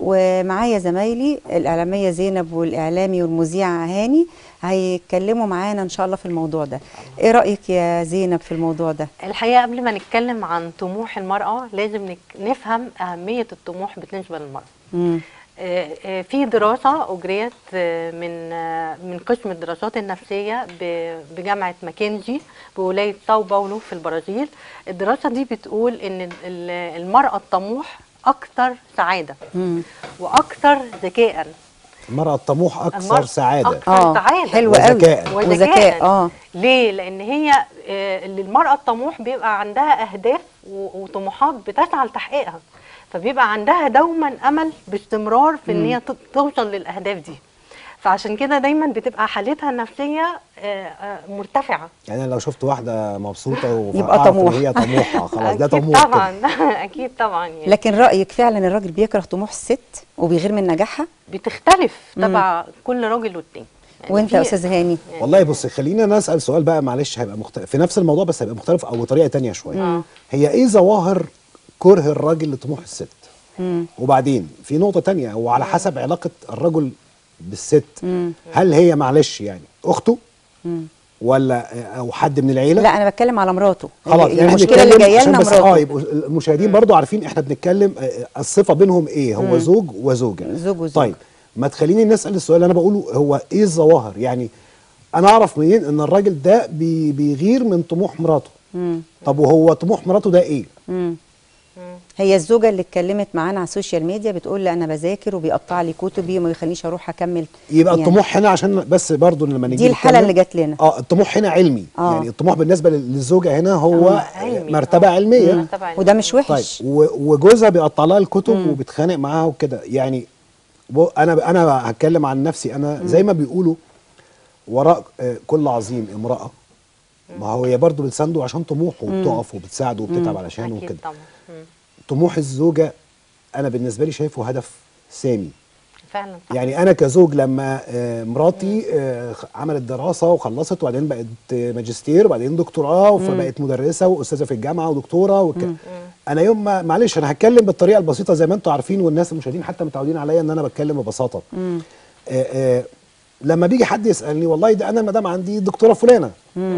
ومعايا زمايلي الاعلاميه زينب والاعلامي والمذيع هاني هيتكلموا معانا ان شاء الله في الموضوع ده ايه رايك يا زينب في الموضوع ده الحقيقه قبل ما نتكلم عن طموح المراه لازم نك- نفهم اهميه الطموح بالنسبه للمراه مم. آه، آه، في دراسة أجريت آه، من آه، من قسم الدراسات النفسية ب- بجامعة ماكنزي بولاية ساو باولو في البرازيل الدراسة دي بتقول إن ال- ال- المرأة الطموح أكثر سعادة مم. وأكثر ذكاء المرأة الطموح أكثر المرأة سعادة أكثر اه سعادة حلو قوي وذكاء. وذكاء اه ليه؟ لأن هي آه، اللي المرأة الطموح بيبقى عندها أهداف و- وطموحات بتسعى لتحقيقها فبيبقى عندها دوما أمل باستمرار في إن هي ت- توصل للأهداف دي فعشان كده دايما بتبقى حالتها النفسية آه، آه، مرتفعة يعني أنا لو شفت واحدة مبسوطة وف- يبقى أعرف طموح. إن هي طموحة خلاص ده أكيد طموح كده. طبعا أكيد طبعا يعني لكن رايك فعلا الراجل بيكره طموح الست وبيغير من نجاحها بتختلف تبع كل راجل والتاني يعني وانت يا في- استاذ هاني والله بص خلينا نسأل سؤال بقى معلش هيبقى مختلف في نفس الموضوع بس هيبقى مختلف أو بطريقة تانية شوية هي إيه ظواهر كره الراجل لطموح الست مم. وبعدين في نقطة تانية هو على حسب علاقة الرجل بالست مم. هل هي معلش يعني أخته مم. ولا أو حد من العيلة لا انا بتكلم على مراته خلاص اللي- يعني المشكله اللي هنتكلم جايه عشان لنا بس اه مراته يبقوا المشاهدين برضو عارفين احنا بنتكلم آه، الصفه بينهم ايه هو مم. زوج وزوجه زوج وزوجة. طيب ما تخليني نسال السؤال اللي انا بقوله هو ايه الظواهر يعني انا اعرف منين ان الراجل ده بي بيغير من طموح مراته مم. طب وهو طموح مراته ده ايه مم. هي الزوجه اللي اتكلمت معانا على السوشيال ميديا بتقول لي انا بذاكر وبيقطع لي كتبي وما يخلينيش اروح اكمل يبقى يعني الطموح هنا عشان بس برضو لما نيجي دي الحاله نتكلم- اللي جات لنا اه الطموح هنا علمي آه. يعني الطموح بالنسبه لل- للزوجه هنا هو آه، علمي. مرتبه آه. علميه مم. طبعاً. وده مش طيب وحش و- وجوزها بيقطع لها الكتب وبيتخانق معاها وكده يعني بو- انا انا هتكلم عن نفسي انا زي ما بيقولوا وراء آه، كل عظيم امراه ما هو هي برضه بتسانده عشان طموحه وبتقف وبتساعده وبتتعب علشانه أكيد وكده طبعا مم. طموح الزوجه انا بالنسبه لي شايفه هدف سامي فعلا صح. يعني انا كزوج لما آه، مراتي آه، خ- عملت دراسه وخلصت وبعدين بقت آه، ماجستير وبعدين دكتوراه فبقت مدرسه واستاذه في الجامعه ودكتوره وكده انا يوم ما معلش انا هتكلم بالطريقه البسيطه زي ما انتم عارفين والناس المشاهدين حتى متعودين عليا ان انا بتكلم ببساطه مم. آه، آه، لما بيجي حد يسالني والله ده انا المدام عندي دكتوره فلانه مم.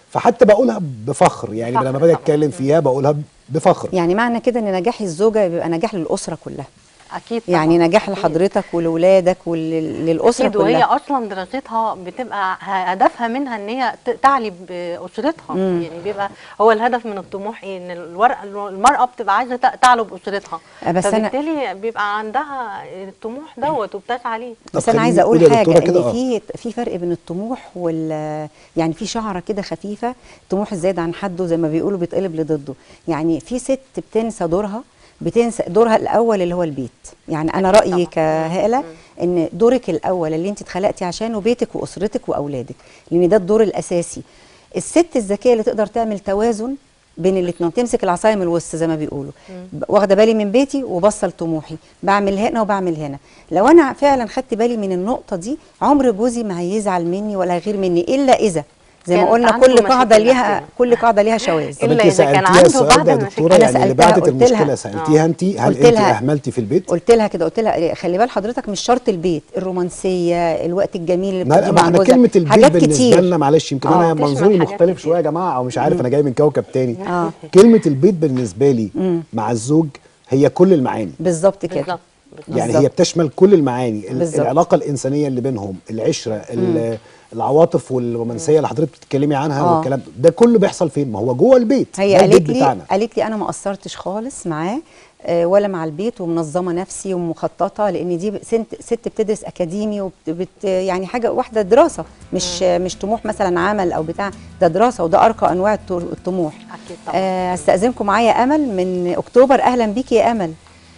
فحتى بقولها بفخر يعني بفخر لما باجي طبعاً. اتكلم فيها بقولها بفخر يعني معنى كده ان نجاح الزوجه بيبقى نجاح للاسره كلها اكيد يعني نجاح لحضرتك ولولادك وللاسره اكيد وهي كلها اصلا دراستها بتبقى هدفها منها ان هي ت- تعلي باسرتها مم. يعني بيبقى هو الهدف من الطموح ايه ان الورق المراه بتبقى عايزه ت- تعلو باسرتها آه، بس أنا- فبالتالي بيبقى عندها الطموح دوت وبتسعى ليه بس انا عايزه اقول حاجه ان في في فرق بين الطموح وال يعني في شعره كده خفيفه الطموح الزايد عن حده زي ما بيقولوا بيتقلب لضده يعني في ست بتنسى دورها بتنسى دورها الاول اللي هو البيت يعني انا رايي كهاله ان دورك الاول اللي انت اتخلقتي عشانه بيتك واسرتك واولادك لان ده الدور الاساسي الست الذكيه اللي تقدر تعمل توازن بين الاثنين تمسك العصايه من الوسط زي ما بيقولوا ب- واخده بالي من بيتي وبصل طموحي بعمل هنا وبعمل هنا لو انا فعلا خدت بالي من النقطه دي عمر جوزي ما هيزعل مني ولا هيغير مني الا اذا زي ما كانت قلنا عنده كل قاعده مشاكل ليها نفسية. كل قاعده ليها شواذ طب انت سالتيها السؤال ده يا دكتوره أنا يعني اللي سألتها، بعتت قلت لها- المشكله سالتيها انت هل قلت انت لها- اهملتي في البيت؟ قلت لها كده قلت لها خلي بال حضرتك مش شرط البيت الرومانسيه الوقت الجميل اللي ما بتقضيه ما مع احنا جوزك كلمه البيت حاجات بالنسبه كتير لنا معلش يمكن آه. انا تشمل منظوري حاجات مختلف كتير. شويه يا جماعه او مش عارف مم. انا جاي من كوكب تاني آه. كلمه البيت بالنسبه لي مم. مع الزوج هي كل المعاني بالظبط كده يعني بالظبط. هي بتشمل كل المعاني ال- بالظبط. العلاقه الانسانيه اللي بينهم العشره ال- العواطف والرومانسيه اللي حضرتك بتتكلمي عنها آه. والكلام ده كله بيحصل فين ما هو جوه البيت هي ده البيت قالت لي بتاعنا قالت لي انا ما قصرتش خالص معاه آه، ولا مع البيت ومنظمه نفسي ومخططه لان دي ست, ست بتدرس اكاديمي وبت يعني حاجه واحده دراسه مش مش طموح مثلا عمل او بتاع ده دراسه وده ارقى انواع الط- الطموح اكيد طبعا آه، استاذنكم معايا امل من اكتوبر اهلا بيكي يا امل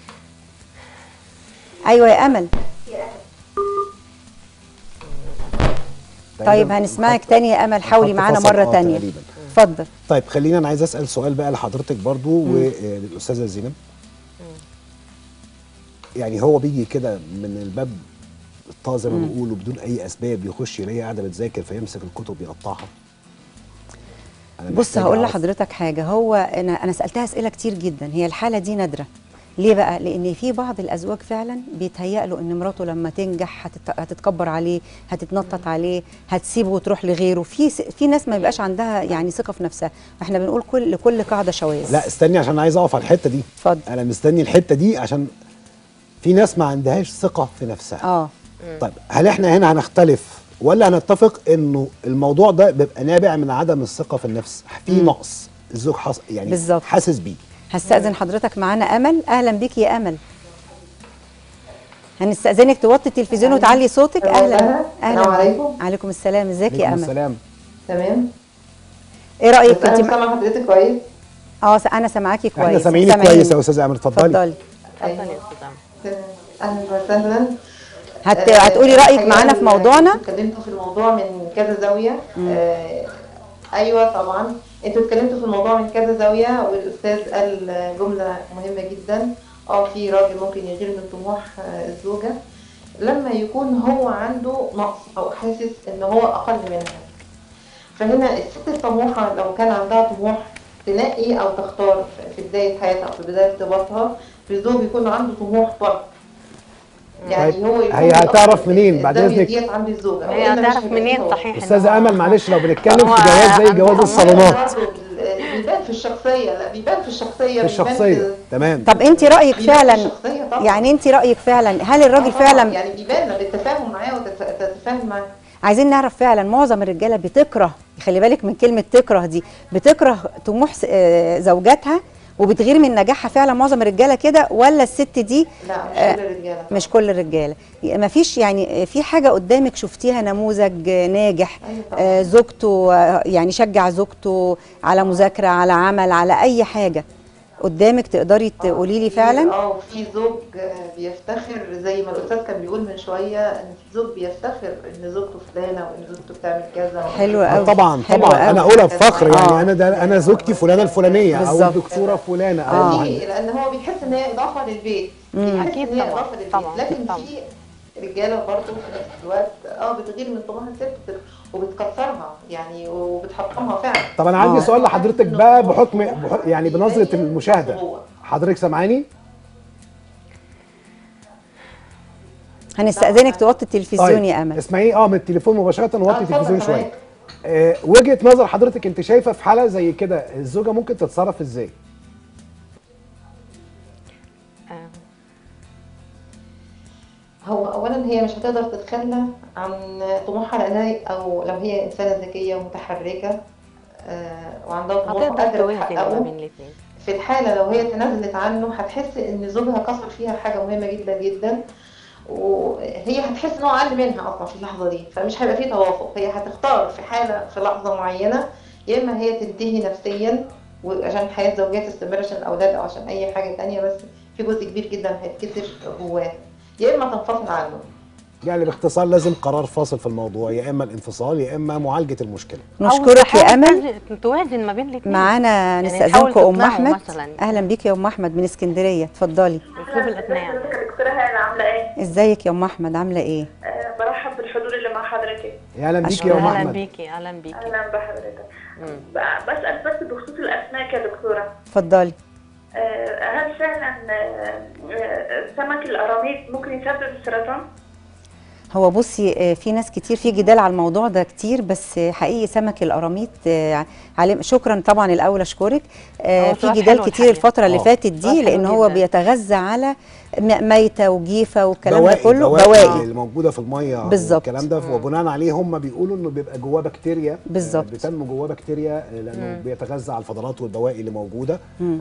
ايوه يا امل طيب هنسمعك تاني يا امل حاولي الخط معانا فصل، مره آه، تانية تقريباً. اتفضل طيب خلينا انا عايز اسال سؤال بقى لحضرتك برضو وللاستاذه زينب يعني هو بيجي كده من الباب الطاقه زي ما مم. بيقولوا بدون اي اسباب يخش يلاقيها قاعده بتذاكر فيمسك الكتب يقطعها أنا بص محتاج هقول أعرف. لحضرتك حاجه هو انا انا سالتها اسئله كتير جدا هي الحاله دي نادره ليه بقى لان في بعض الازواج فعلا بيتهيأ له ان مراته لما تنجح هتت- هتتكبر عليه هتتنطط عليه هتسيبه وتروح لغيره في س- في ناس ما بيبقاش عندها يعني ثقه في نفسها احنا بنقول كل لكل قاعده شواذ لا استني عشان عايز اقف على الحته دي اتفضل انا مستني الحته دي عشان في ناس ما عندهاش ثقه في نفسها اه طيب هل احنا هنا هنختلف ولا هنتفق انه الموضوع ده بيبقى نابع من عدم الثقه في النفس في مم. نقص الزوج حص يعني بالظبط. حاسس بيه هستأذن حضرتك معانا امل اهلا بيكي يا امل هنستأذنك توطي التلفزيون وتعلي صوتك اهلا السلام عليكم. عليكم السلام ازيك يا عليكم امل السلام تمام ايه رايك بس انا انت سامعه حضرتك كويس اه س- انا سامعاكي كويس احنا سامعينك كويس يا استاذه امل اتفضلي اتفضلي اتفضل يا استاذ عمرو. اهلا وسهلا هت... آه، هتقولي رايك الحقيقة معانا في إن موضوعنا انتوا اتكلمتوا في الموضوع من كذا زاويه مم. آه ايوه طبعا انتوا اتكلمتوا في الموضوع من كذا زاويه والاستاذ قال جمله مهمه جدا اه في راجل ممكن يغير من طموح آه، الزوجه لما يكون هو عنده نقص او حاسس ان هو اقل منها فهنا الست الطموحه لو كان عندها طموح تنقي او تختار في بدايه حياتها او في بدايه ارتباطها في زوج يكون عنده طموح برضه يعني طيب، هو يكون هي هتعرف منين بعد الزاوية اذنك ديت عند الزوجه هي وإلا مش هتعرف هيبقى منين فيه صحيح إن استاذه هو- امل معلش لو بنتكلم هو في جواز زي عنده جواز طموح. الصالونات برضه بيبان في الشخصيه لا بيبان في الشخصيه في بيبان الشخصيه تمام طب انت رايك بيبان في فعلا الشخصية طبعا. يعني انت رايك فعلا هل الراجل آه طبعاً، فعلا يعني بيبان بالتفاهم معاه وتتفاهم معاه عايزين نعرف فعلا معظم الرجاله بتكره خلي بالك من كلمه تكره دي بتكره طموح س- آه، زوجاتها وبتغير من نجاحها فعلا معظم الرجاله كده ولا الست دي لا مش آه، كل الرجاله مش كل الرجاله ما فيش يعني في حاجه قدامك شفتيها نموذج ناجح آه، زوجته آه، يعني شجع زوجته على مذاكره على عمل على اي حاجه قدامك تقدري تقولي لي فعلا اه في زوج آه، بيفتخر زي ما الاستاذ كان بيقول من شويه ان في زوج بيفتخر ان زوجته فلانه وان زوجته بتعمل كذا حلو آه قوي طبعا حلو طبعا قوي. انا اقولها بفخر يعني آه. انا ده انا زوجتي فلانه الفلانيه او بالظبط. الدكتوره فلانه او آه. المهندس. ليه؟ لان هو بيحس ان هي اضافه للبيت مم. بيحس أكيد ان هي طبعاً، اضافه للبيت طبعاً، لكن طبعاً. في رجاله برضه في نفس الوقت اه بتغير من طموح الست بت- وبتكسرها يعني وبتحطمها فعلا طب انا عندي آه. سؤال لحضرتك بقى بحكم بح- يعني بنظره المشاهده حضرتك سامعاني هنستأذنك توطي التلفيزيون يا امل اسمعيني اه من التليفون مباشره وطي آه، اتفضل التلفزيون معاك. شويه آه، وجهه نظر حضرتك انت شايفه في حاله زي كده الزوجه ممكن تتصرف ازاي هو اولا هي مش هتقدر تتخلى عن طموحها لانها او لو هي انسانه ذكيه ومتحركه آه، وعندها طموح هتقدر وقادره توازن ما تحققه بين الاثنين في الحالة لو هي تنازلت عنه هتحس ان زوجها كسر فيها حاجة مهمة جدا جدا وهي هتحس ان هو اقل منها اصلا في اللحظة دي فمش هيبقى فيه توافق هي هتختار في حالة في لحظة معينة يا اما هي تنتهي نفسيا وعشان الحياة الزوجية تستمر عشان الاولاد او عشان اي حاجة تانية بس في جزء كبير جدا هيتكسر جواه يا اما تنفصل عنه يعني باختصار لازم قرار فاصل في الموضوع يا اما الانفصال يا اما معالجه المشكله نشكرك يا امل توازن ما بين الاثنين معانا يعني نستأذنكم نحاول ام تقنعه احمد مثلا اهلا بيك يا ام احمد من اسكندريه اتفضلي اسلوب الاقناع دكتورة هانة عاملة ايه؟ ازيك يا ام احمد عامله ايه أه برحب بالحضور اللي مع حضرتك يا اهلا بيك يا ام اهلا احمد بيكي اهلا بيكي اهلا بحضرتك ب- بسأل بس بخصوص الاسماك يا دكتورة اتفضلي أه هل فعلا أه، أه، سمك القراميط ممكن يسبب السرطان؟ هو بصي آه، في ناس كتير في جدال على الموضوع ده كتير بس آه، حقيقي سمك القراميط آه، عليه شكرا طبعا الاول اشكرك آه، هو في سؤال جدال حلو كتير الحقيقة. الفتره اللي آه. فاتت سؤال دي حلو لان هو جداً. بيتغذى على م- ميته وجيفه والكلام ده بواقي كله بواقي بواقي اللي موجوده في الميه بالظبط. والكلام ده وبناء عليه هم بيقولوا انه بيبقى جواه بكتيريا بالظبط. آه، بتنمو جواه بكتيريا آه، لانه مم. بيتغذى على الفضلات والبواقي اللي موجوده مم.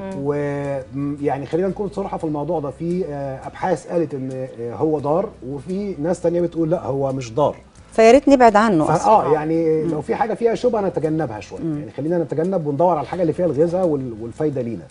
ويعني خلينا نكون صراحه في الموضوع ده في آه، ابحاث قالت ان آه، هو ضار وفي ناس تانية بتقول لا هو مش ضار فيا ريت نبعد عنه اصلا اه يعني لو في حاجه فيها شبهه نتجنبها شويه يعني خلينا نتجنب وندور على الحاجه اللي فيها الغذاء وال- والفايده لينا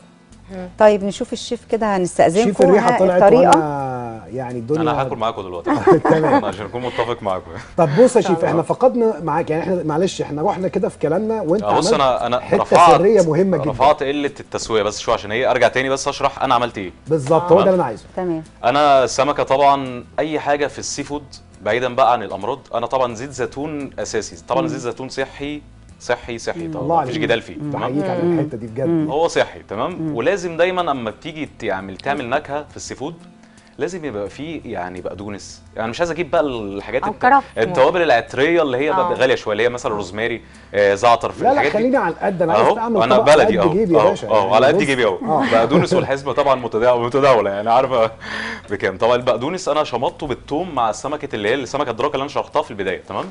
طيب نشوف الشيف كده هنستأذنكم شوف الريحه ها، طلعت الطريقه وانا يعني الدنيا انا هاكل معاكم دلوقتي تمام. عشان اكون متفق معاكم طب بص يا شيف احنا فقدنا معاك يعني احنا معلش احنا رحنا كده في كلامنا وانت بص عملت انا انا حته رفعت سريه مهمه جدا رفعت قله التسويه بس شويه عشان هي ارجع تاني بس اشرح انا عملت ايه بالظبط هو تمام. ده اللي انا عايزه تمام انا السمكه طبعا اي حاجه في السي فود بعيدا بقى عن الامراض انا طبعا زيت زيتون اساسي طبعا زيت زيتون صحي صحي صحي الله طبعا مفيش عليك. جدال فيه بحييك على الحته دي بجد هو صحي تمام ولازم دايما اما بتيجي تعمل تعمل نكهه في السي فود لازم يبقى فيه يعني بقدونس يعني مش عايز اجيب بقى الحاجات أو الت- كرفس. التوابل العطريه اللي هي آه. بقى غاليه شويه اللي هي مثلا روزماري آه زعتر في لا لا الحاجات دي خلينا على القد انا عايز اهو اعمل انا طبق بلدي قد اهو جيبي يا اهو باشا اهو يعني على قد بص. جيبي اهو اه بقدونس والحسبه طبعا متداوله متداوله يعني عارفه بكام طبعا البقدونس انا شمطته بالثوم مع السمكه اللي هي السمكه الدراكه اللي انا شرحتها في البدايه تمام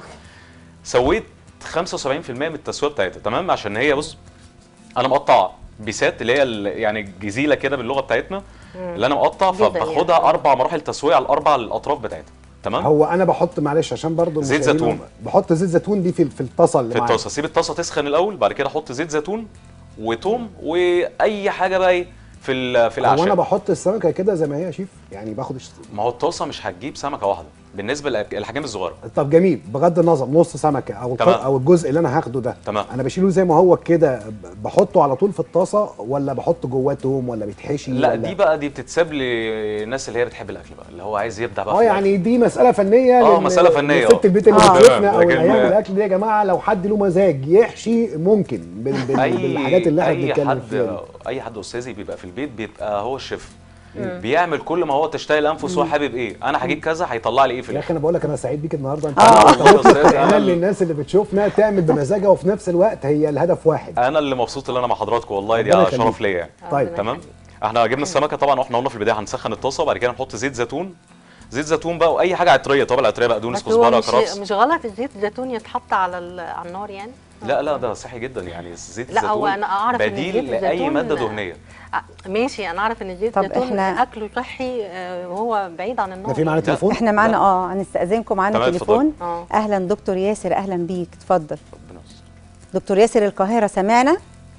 سويت 75% من التسويه بتاعتها تمام عشان هي بص انا مقطع بيسات اللي هي ال- يعني جزيله كده باللغه بتاعتنا اللي انا مقطع جزل فباخدها يعني. اربع مراحل تسويه على الاربع الاطراف بتاعتها تمام هو انا بحط معلش عشان برضو زيت المشاهدين زيتون. بحط زيت زيتون دي في في الطاسه اللي في معايا. الطاسه سيب الطاسه تسخن الاول بعد كده احط زيت زيتون وتوم واي حاجه بقى ايه في ال- في هو انا الاعشاب بحط السمكه كده زي ما هي يا شيف يعني باخد الش- ما هو الطاسه مش هتجيب سمكه واحده بالنسبه للاحجام الصغيره طب جميل بغض النظر نص سمكه او الق- تمام. او الجزء اللي انا هاخده ده تمام. انا بشيله زي ما هو كده ب- بحطه على طول في الطاسه ولا بحط جواه توم ولا بيتحشي لا ولا دي بقى دي بتتساب للناس اللي هي بتحب الاكل بقى اللي هو عايز يبدع بقى اه في يعني دي مساله فنيه آه، لل- مسألة فنية، لست آه. البيت اللي آه. بتشوفنا او لكن- اللي هيعمل الاكل ده يا جماعه لو حد له مزاج يحشي ممكن بال- بال- اي بالحاجات اللي احنا اي بنتكلم حد فيها دي. اي حد استاذي بيبقى في البيت بيبقى هو الشيف بيعمل كل ما هو تشتهي الانفس هو حابب ايه انا هجيب كذا هيطلع لي ايه في يا الاخر اخي انا بقول لك انا سعيد بيك النهارده انت آه. أنت والله يا أستاذ، أنا اعلان ال- للناس اللي بتشوفنا تعمل بمزاجها وفي نفس الوقت هي الهدف واحد انا اللي مبسوط ان انا مع حضراتكم والله دي ربنا شرف يخليك. ليا يعني طيب تمام احنا جبنا السمكه طبعا واحنا قلنا في البدايه هنسخن الطاسه وبعد كده نحط زيت زيتون زيت زيتون بقى واي حاجه عطريه طبعا عطريه بقدونس بس هو كزبره مش, كرفس مش غلط الزيت الزيتون يتحط على ال- على النار يعني لا لا ده صحي جدا يعني زيت لا، هو الزيتون أنا أعرف إن بديل زيت لاي الزيتون- ماده دهنيه آه، ماشي انا اعرف ان زيت طب الزيتون إحنا- اكله صحي آه، وهو بعيد عن النار ده في معانا تليفون احنا معانا اه هنستأذنكم معانا تمام، تليفون اه اهلا دكتور ياسر اهلا بيك اتفضل ربنا يستر. دكتور ياسر القاهرة سمعنا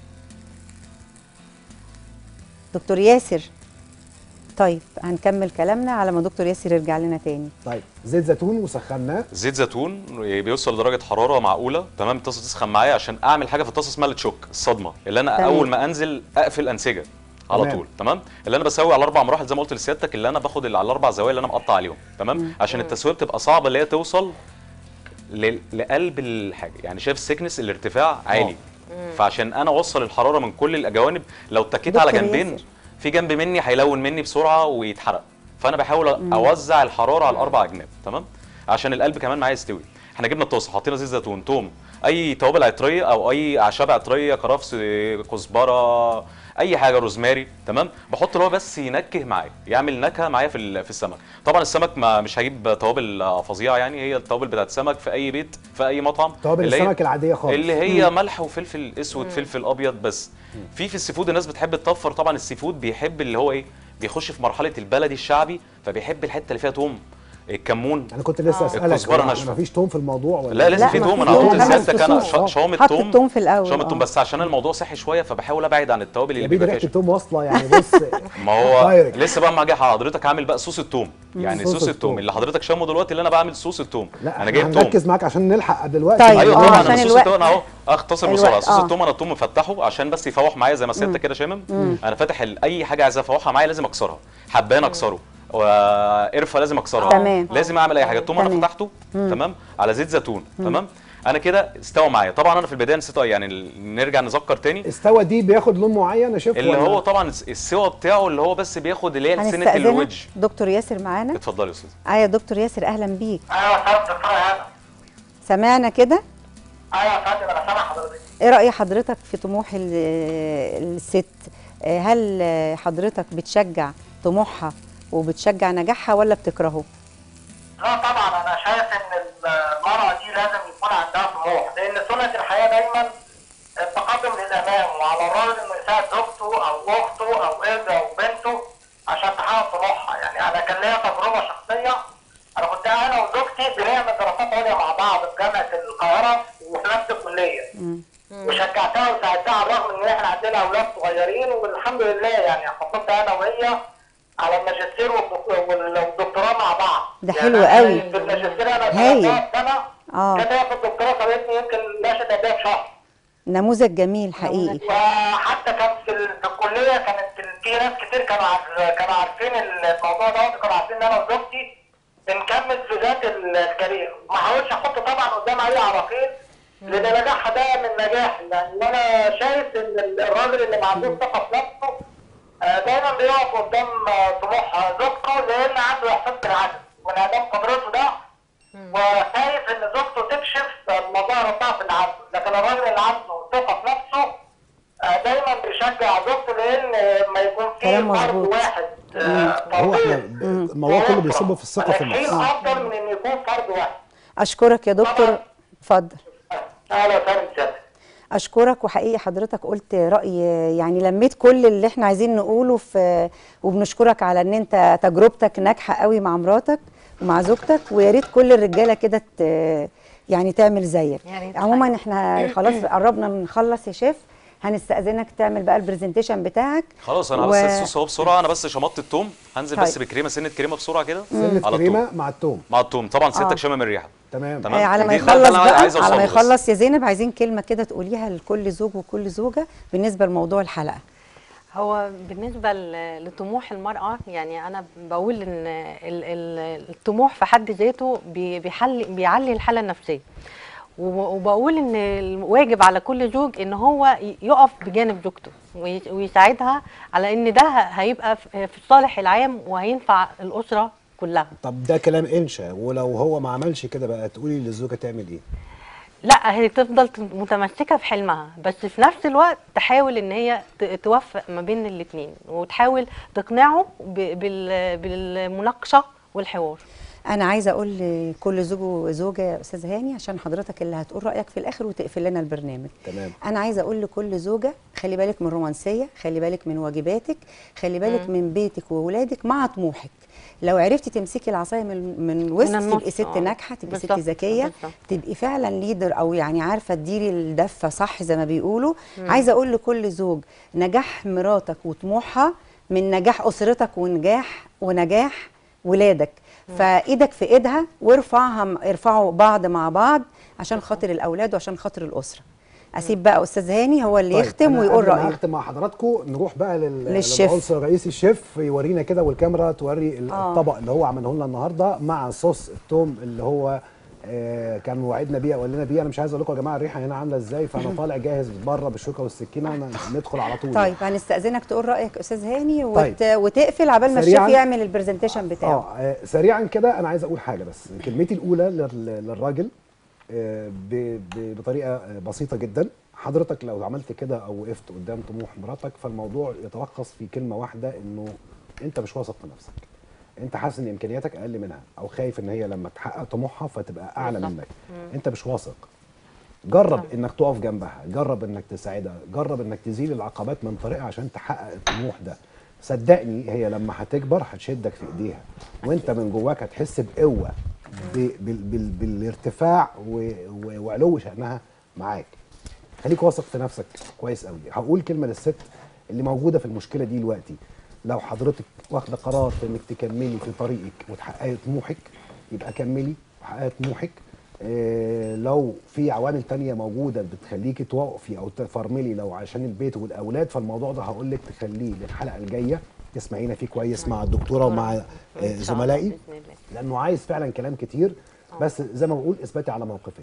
دكتور ياسر طيب هنكمل كلامنا على ما دكتور ياسر يرجع لنا تاني طيب زيت زيتون وسخناه زيت زيتون بيوصل لدرجه حراره معقوله تمام الطاسه تسخن معايا عشان اعمل حاجه في الطاسه اسمها التشوك الصدمه اللي انا تمام. اول ما انزل اقفل انسجه على تمام. طول تمام اللي انا بسوي على اربع مراحل زي ما قلت لسيادتك اللي انا باخد اللي على الاربع زوايا اللي انا مقطع عليهم تمام عشان التسويه بتبقى صعبه اللي هي توصل ل- لقلب الحاجه يعني شايف السكنس الارتفاع عالي فعشان انا اوصل الحراره من كل الجوانب لو اتكيت على دكتور جنبين ياسر. في جنب مني هيلون مني بسرعه ويتحرق فانا بحاول اوزع الحراره على الاربع اجناب تمام عشان القلب كمان معايا يستوي احنا جبنا الطاسه حطينا زيت زيتون توم اي توابل عطريه او اي اعشاب عطريه كرفس كزبره اي حاجه روزماري تمام بحط اللي هو بس ينكه معايا يعمل نكهه معايا في ال- في السمك طبعا السمك ما مش هجيب توابل آه، فظيعه يعني هي التوابل بتاعت السمك في اي بيت في اي مطعم توابل اللي هي- السمك العاديه خالص اللي هي مم. ملح وفلفل اسود فلفل ابيض بس في في السي فود الناس بتحب تطفر طبعا السي فود بيحب اللي هو ايه بيخش في مرحله البلدي الشعبي فبيحب الحته اللي فيها توم الكمون انا كنت لسه اسالك الكزبره هو ناشفه مفيش توم في الموضوع ولا لا لازم في توم انا قلت لسيادتك انا شا- شاوم حط التوم التوم في الأول، شاوم آه. التوم بس عشان الموضوع صحي شويه فبحاول ابعد عن التوابل يا اللي بيبي بيبقى ريحه فيها التوم واصله يعني بص ما هو دايركت. لسه بقى ما جاي حضرتك عامل بقى صوص التوم مم. يعني صوص صوص التوم. التوم اللي حضرتك شامه دلوقتي اللي انا بعمل صوص التوم لا انا انا جايب توم هنركز معاك عشان نلحق دلوقتي طيب، ايوه آه، طبعا عشان أنا صوص الوقت. التوم انا اهو اختصر الوقت، بسرعه صوص آه. التوم انا التوم مفتحه عشان بس يفوح معايا زي ما سيادتك كده شامم مم. انا فاتح ال- اي حاجه عايز افوحها معايا لازم اكسرها حبان اكسره وقرفه لازم اكسرها تمام. لازم اعمل اي حاجه التوم انا تمام. فتحته مم. تمام على زيت زيتون مم. تمام انا كده استوى معايا طبعا انا في البدايه نسيت يعني ال- نرجع نذكر تاني استوى دي بياخد لون معين يا شيف اللي ولا؟ هو طبعا الس- السوا بتاعه اللي هو بس بياخد اللي هي سنه هنستأذنك الوجه دكتور ياسر معانا اتفضلي يا استاذ اه يا دكتور ياسر اهلا بيك ايوه يا فندم دكتوره هنا سمعنا كده ايوه يا فندم انا سامع حضرتك ايه رأي حضرتك في طموح ال- الست آه، هل آه، حضرتك بتشجع طموحها وبتشجع نجاحها ولا بتكرهه لا طبعا انا شايف ان المراه دي لازم يكون عندها طموح لان سنه الحياه دايما التقدم للامام وعلى الراجل انه يساعد زوجته او اخته او ابنه او بنته عشان تحقق طموحها يعني انا كان ليا تجربه شخصيه انا كنت انا وزوجتي بنعمل دراسات عليا مع بعض في جامعه القاهره وفي نفس الكليه وشجعتها وساعدتها على الرغم ان احنا عندنا اولاد صغيرين والحمد لله يعني حصلت انا وهي على الماجستير والدك- والدكتوراه مع بعض ده يعني حلو أنا قوي. في الماجستير انا هايل. درستها سنه اه كانت هي في الدكتوراه سابتني يمكن لا شهادات شهر نموذج جميل حقيقي وحتى كان في ال- في الكليه كانت ال- في ناس كتير كانوا عارف- كانوا عارفين الموضوع ده كانوا عارفين ان انا وزوجتي بنكمل في ذات ال- الكارير ما حاولش احط طبعا قدام اي عراقيل لان نجاحها ده من نجاح يعني وانا شايف ان ال- الراجل اللي ما عندوش ثقه في نفسه آه، دايما بيقف قدام آه، طموح زوجته لان عنده احساس بالعجز وانعدام قدرته ده وخايف ان زوجته تكشف المظاهر بتاعت اللي عنده لكن الراجل اللي عنده ثقه في نفسه آه، دايما بيشجع زوجته لان آه، ما يكون في كلام فرد مظبوط. واحد هو احنا الموضوع كله بيصب في الثقه في ناجحين النفس افضل من ان يكون فرد واحد اشكرك يا دكتور اتفضل اهلا وسهلا بسيادتك اشكرك وحقيقي حضرتك قلت راي يعني لميت كل اللي احنا عايزين نقوله في وبنشكرك على ان انت تجربتك ناجحه قوي مع مراتك ومع زوجتك ويا ريت كل الرجاله كده ت- يعني تعمل زيك يا ريت عموما احنا خلاص قربنا نخلص يا شيف هنستأذنك تعمل بقى البرزنتيشن بتاعك خلاص انا و- بس الصوص اهو بسرعه انا بس شمطت التوم هنزل بس طيب. بكريمه سنه كريمه بسرعه كده سنه على كريمه التوم مع التوم مع التوم طبعا آه. سيادتك شامم الريحه تمام آه على ما دي- ده- ده يخلص أنا بقى عايز على ما أوصله بس. يخلص يا زينب عايزين كلمه كده تقوليها لكل زوج وكل زوجه بالنسبه لموضوع الحلقه هو بالنسبة ل- لطموح المرأة يعني أنا بقول إن ال- ال- الطموح في حد ذاته بي- بيحل بيعلي الحالة النفسية وب- وبقول إن الواجب على كل زوج إن هو ي- يقف بجانب زوجته وي- ويساعدها على إن ده هيبقى في في الصالح العام وهينفع الأسرة كلها طب ده كلام انشا ولو هو ما عملش كده بقى تقولي للزوجه تعمل ايه لا هي تفضل ت- متمسكه بحلمها بس في نفس الوقت تحاول ان هي ت- توفق ما بين الاثنين وتحاول تقنعه ب- بال- بالمناقشه والحوار انا عايزه اقول لكل زوج وزوجه يا استاذ هاني عشان حضرتك اللي هتقول رايك في الاخر وتقفل لنا البرنامج تمام انا عايزه اقول لكل زوجه خلي بالك من رومانسيه خلي بالك من واجباتك خلي بالك مم. من بيتك وولادك مع طموحك لو عرفتي تمسكي العصايه من من وسط النص، تبقي ست آه. ناجحه تبقي ست بالظبط، ذكيه بالظبط. تبقي فعلا ليدر او يعني عارفه تديري الدفه صح زي ما بيقولوا مم. عايزه اقول لكل زوج نجاح مراتك وطموحها من نجاح اسرتك ونجاح ونجاح ولادك فايدك في ايدها وارفعها ارفعوا بعض مع بعض عشان خاطر الاولاد وعشان خاطر الاسره اسيب بقى استاذ هاني هو اللي طيب، يختم أنا ويقول قبل ما رايه اختم مع حضراتكم نروح بقى لل... للشيف. للعنصر الرئيسي الشيف يورينا كده والكاميرا توري ال- آه. الطبق اللي هو عمله لنا النهارده مع صوص التوم اللي هو آه كان وعدنا بيه او قال لنا بيه انا مش عايز اقول لكم يا جماعه الريحه هنا عامله ازاي فانا طالع جاهز بره بالشوكه والسكينه أنا ندخل على طول طيب هنستاذنك تقول رايك استاذ هاني وت... طيب. وتقفل عبال ما سريعاً. الشيف يعمل البرزنتيشن بتاعه اه آه، سريعا كده انا عايز اقول حاجه بس كلمتي الاولى لل- للراجل آه، ب- ب- بطريقه آه، بسيطه جدا حضرتك لو عملت كده او وقفت قدام طموح مراتك فالموضوع يتلخص في كلمه واحده انه انت مش واثق في نفسك انت حاسس ان امكانياتك اقل منها او خايف ان هي لما تحقق طموحها فتبقى اعلى بالظبط. منك مم. انت مش واثق جرب انك تقف جنبها جرب انك تساعدها جرب انك تزيل العقبات من طريقها عشان تحقق الطموح ده صدقني هي لما هتكبر هتشدك في ايديها وانت من جواك هتحس بقوه ب- بال بال بالارتفاع و- و- وعلو شأنها معاك خليك واثق في نفسك كويس قوي هقول كلمه للست اللي موجوده في المشكله دي دلوقتي لو حضرتك واخده قرار في انك تكملي في طريقك وتحققي طموحك يبقى كملي وحققي طموحك إيه لو في عوامل تانية موجودة بتخليكي توقفي أو تفرملي لو عشان البيت والأولاد فالموضوع ده هقول لك تخليه للحلقة الجاية تسمعينا فيه كويس مع الدكتورة ومع آه، إن شاء الله زملائي بإذن الله. لأنه عايز فعلا كلام كتير بس زي ما بقول اثبتي على موقفك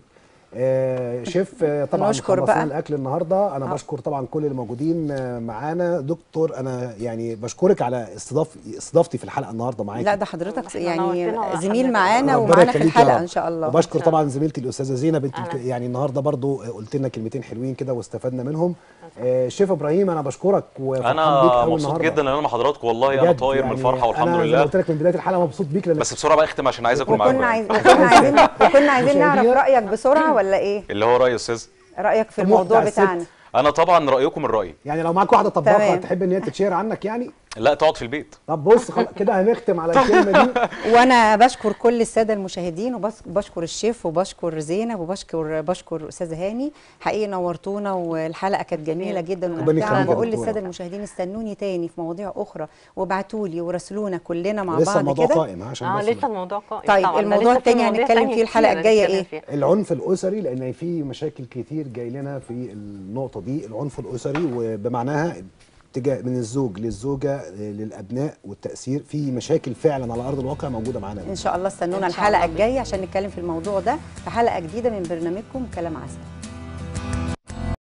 آه شيف آه طبعا نشكر خلصنا بقى. الاكل النهارده انا آه. بشكر طبعا كل اللي موجودين آه، معانا دكتور انا يعني بشكرك على استضاف استضافتي في الحلقه النهارده معاكي لا ده حضرتك إحنا يعني نورتنا وحضرتك. زميل معانا ربنا ومعانا في يخليك يا الحلقه رب. ان شاء الله وبشكر إن شاء طبعا زميلتي الاستاذه زينب انت أهلا. يعني النهارده برضو قلت لنا كلمتين حلوين كده واستفدنا منهم آه شيف ابراهيم انا بشكرك وفرحان بيك انا قوي مبسوط النهارده جدا ان انا مع حضراتكم والله انا بجد طاير من يعني الفرحه والحمد انا زي ما لله قلت لك من بدايه الحلقه مبسوط بيك لان بس بسرعه بقى اختم عشان عايز اكل معاكم وكنا يعني. عايز وكنا عايزين وكنا عايزين نعرف مشاهدينا. رايك بسرعه ولا ايه اللي هو راي يا استاذ رايك في طموح الموضوع بتاع الست. بتاعنا انا طبعا رايكم الراي يعني لو معاك واحده طباخه تمام. تحب ان هي تتشير عنك يعني لا تقعد في البيت طب بص خلاص كده هنختم على الكلمه دي وانا بشكر كل الساده المشاهدين وبشكر الشيف وبشكر زينب وبشكر بشكر استاذه هاني حقيقي نورتونا والحلقه كانت جميله جدا ربنا وممتعه يخليك يا بقول دكتورة. للساده المشاهدين استنوني تاني في مواضيع اخرى وابعتوا لي وراسلونا كلنا مع لسه بعض الموضوع كده قائم ها، عشان اه بس لسه الموضوع قائم طيب، طبعاً. ده الموضوع لسه في التاني مواضيع هنتكلم تانية فيه الحلقة كتير الجاية هنتكلم إيه؟ فيها. العنف الاسري لان في مشاكل كتير جاي لنا في النقطه دي العنف الاسري وبمعناها تجاه من الزوج للزوجه للابناء والتاثير في مشاكل فعلا على ارض الواقع موجوده معانا ان شاء الله استنونا إن شاء الحلقه الله. الجايه عشان نتكلم في الموضوع ده في حلقه جديده من برنامجكم كلام عسل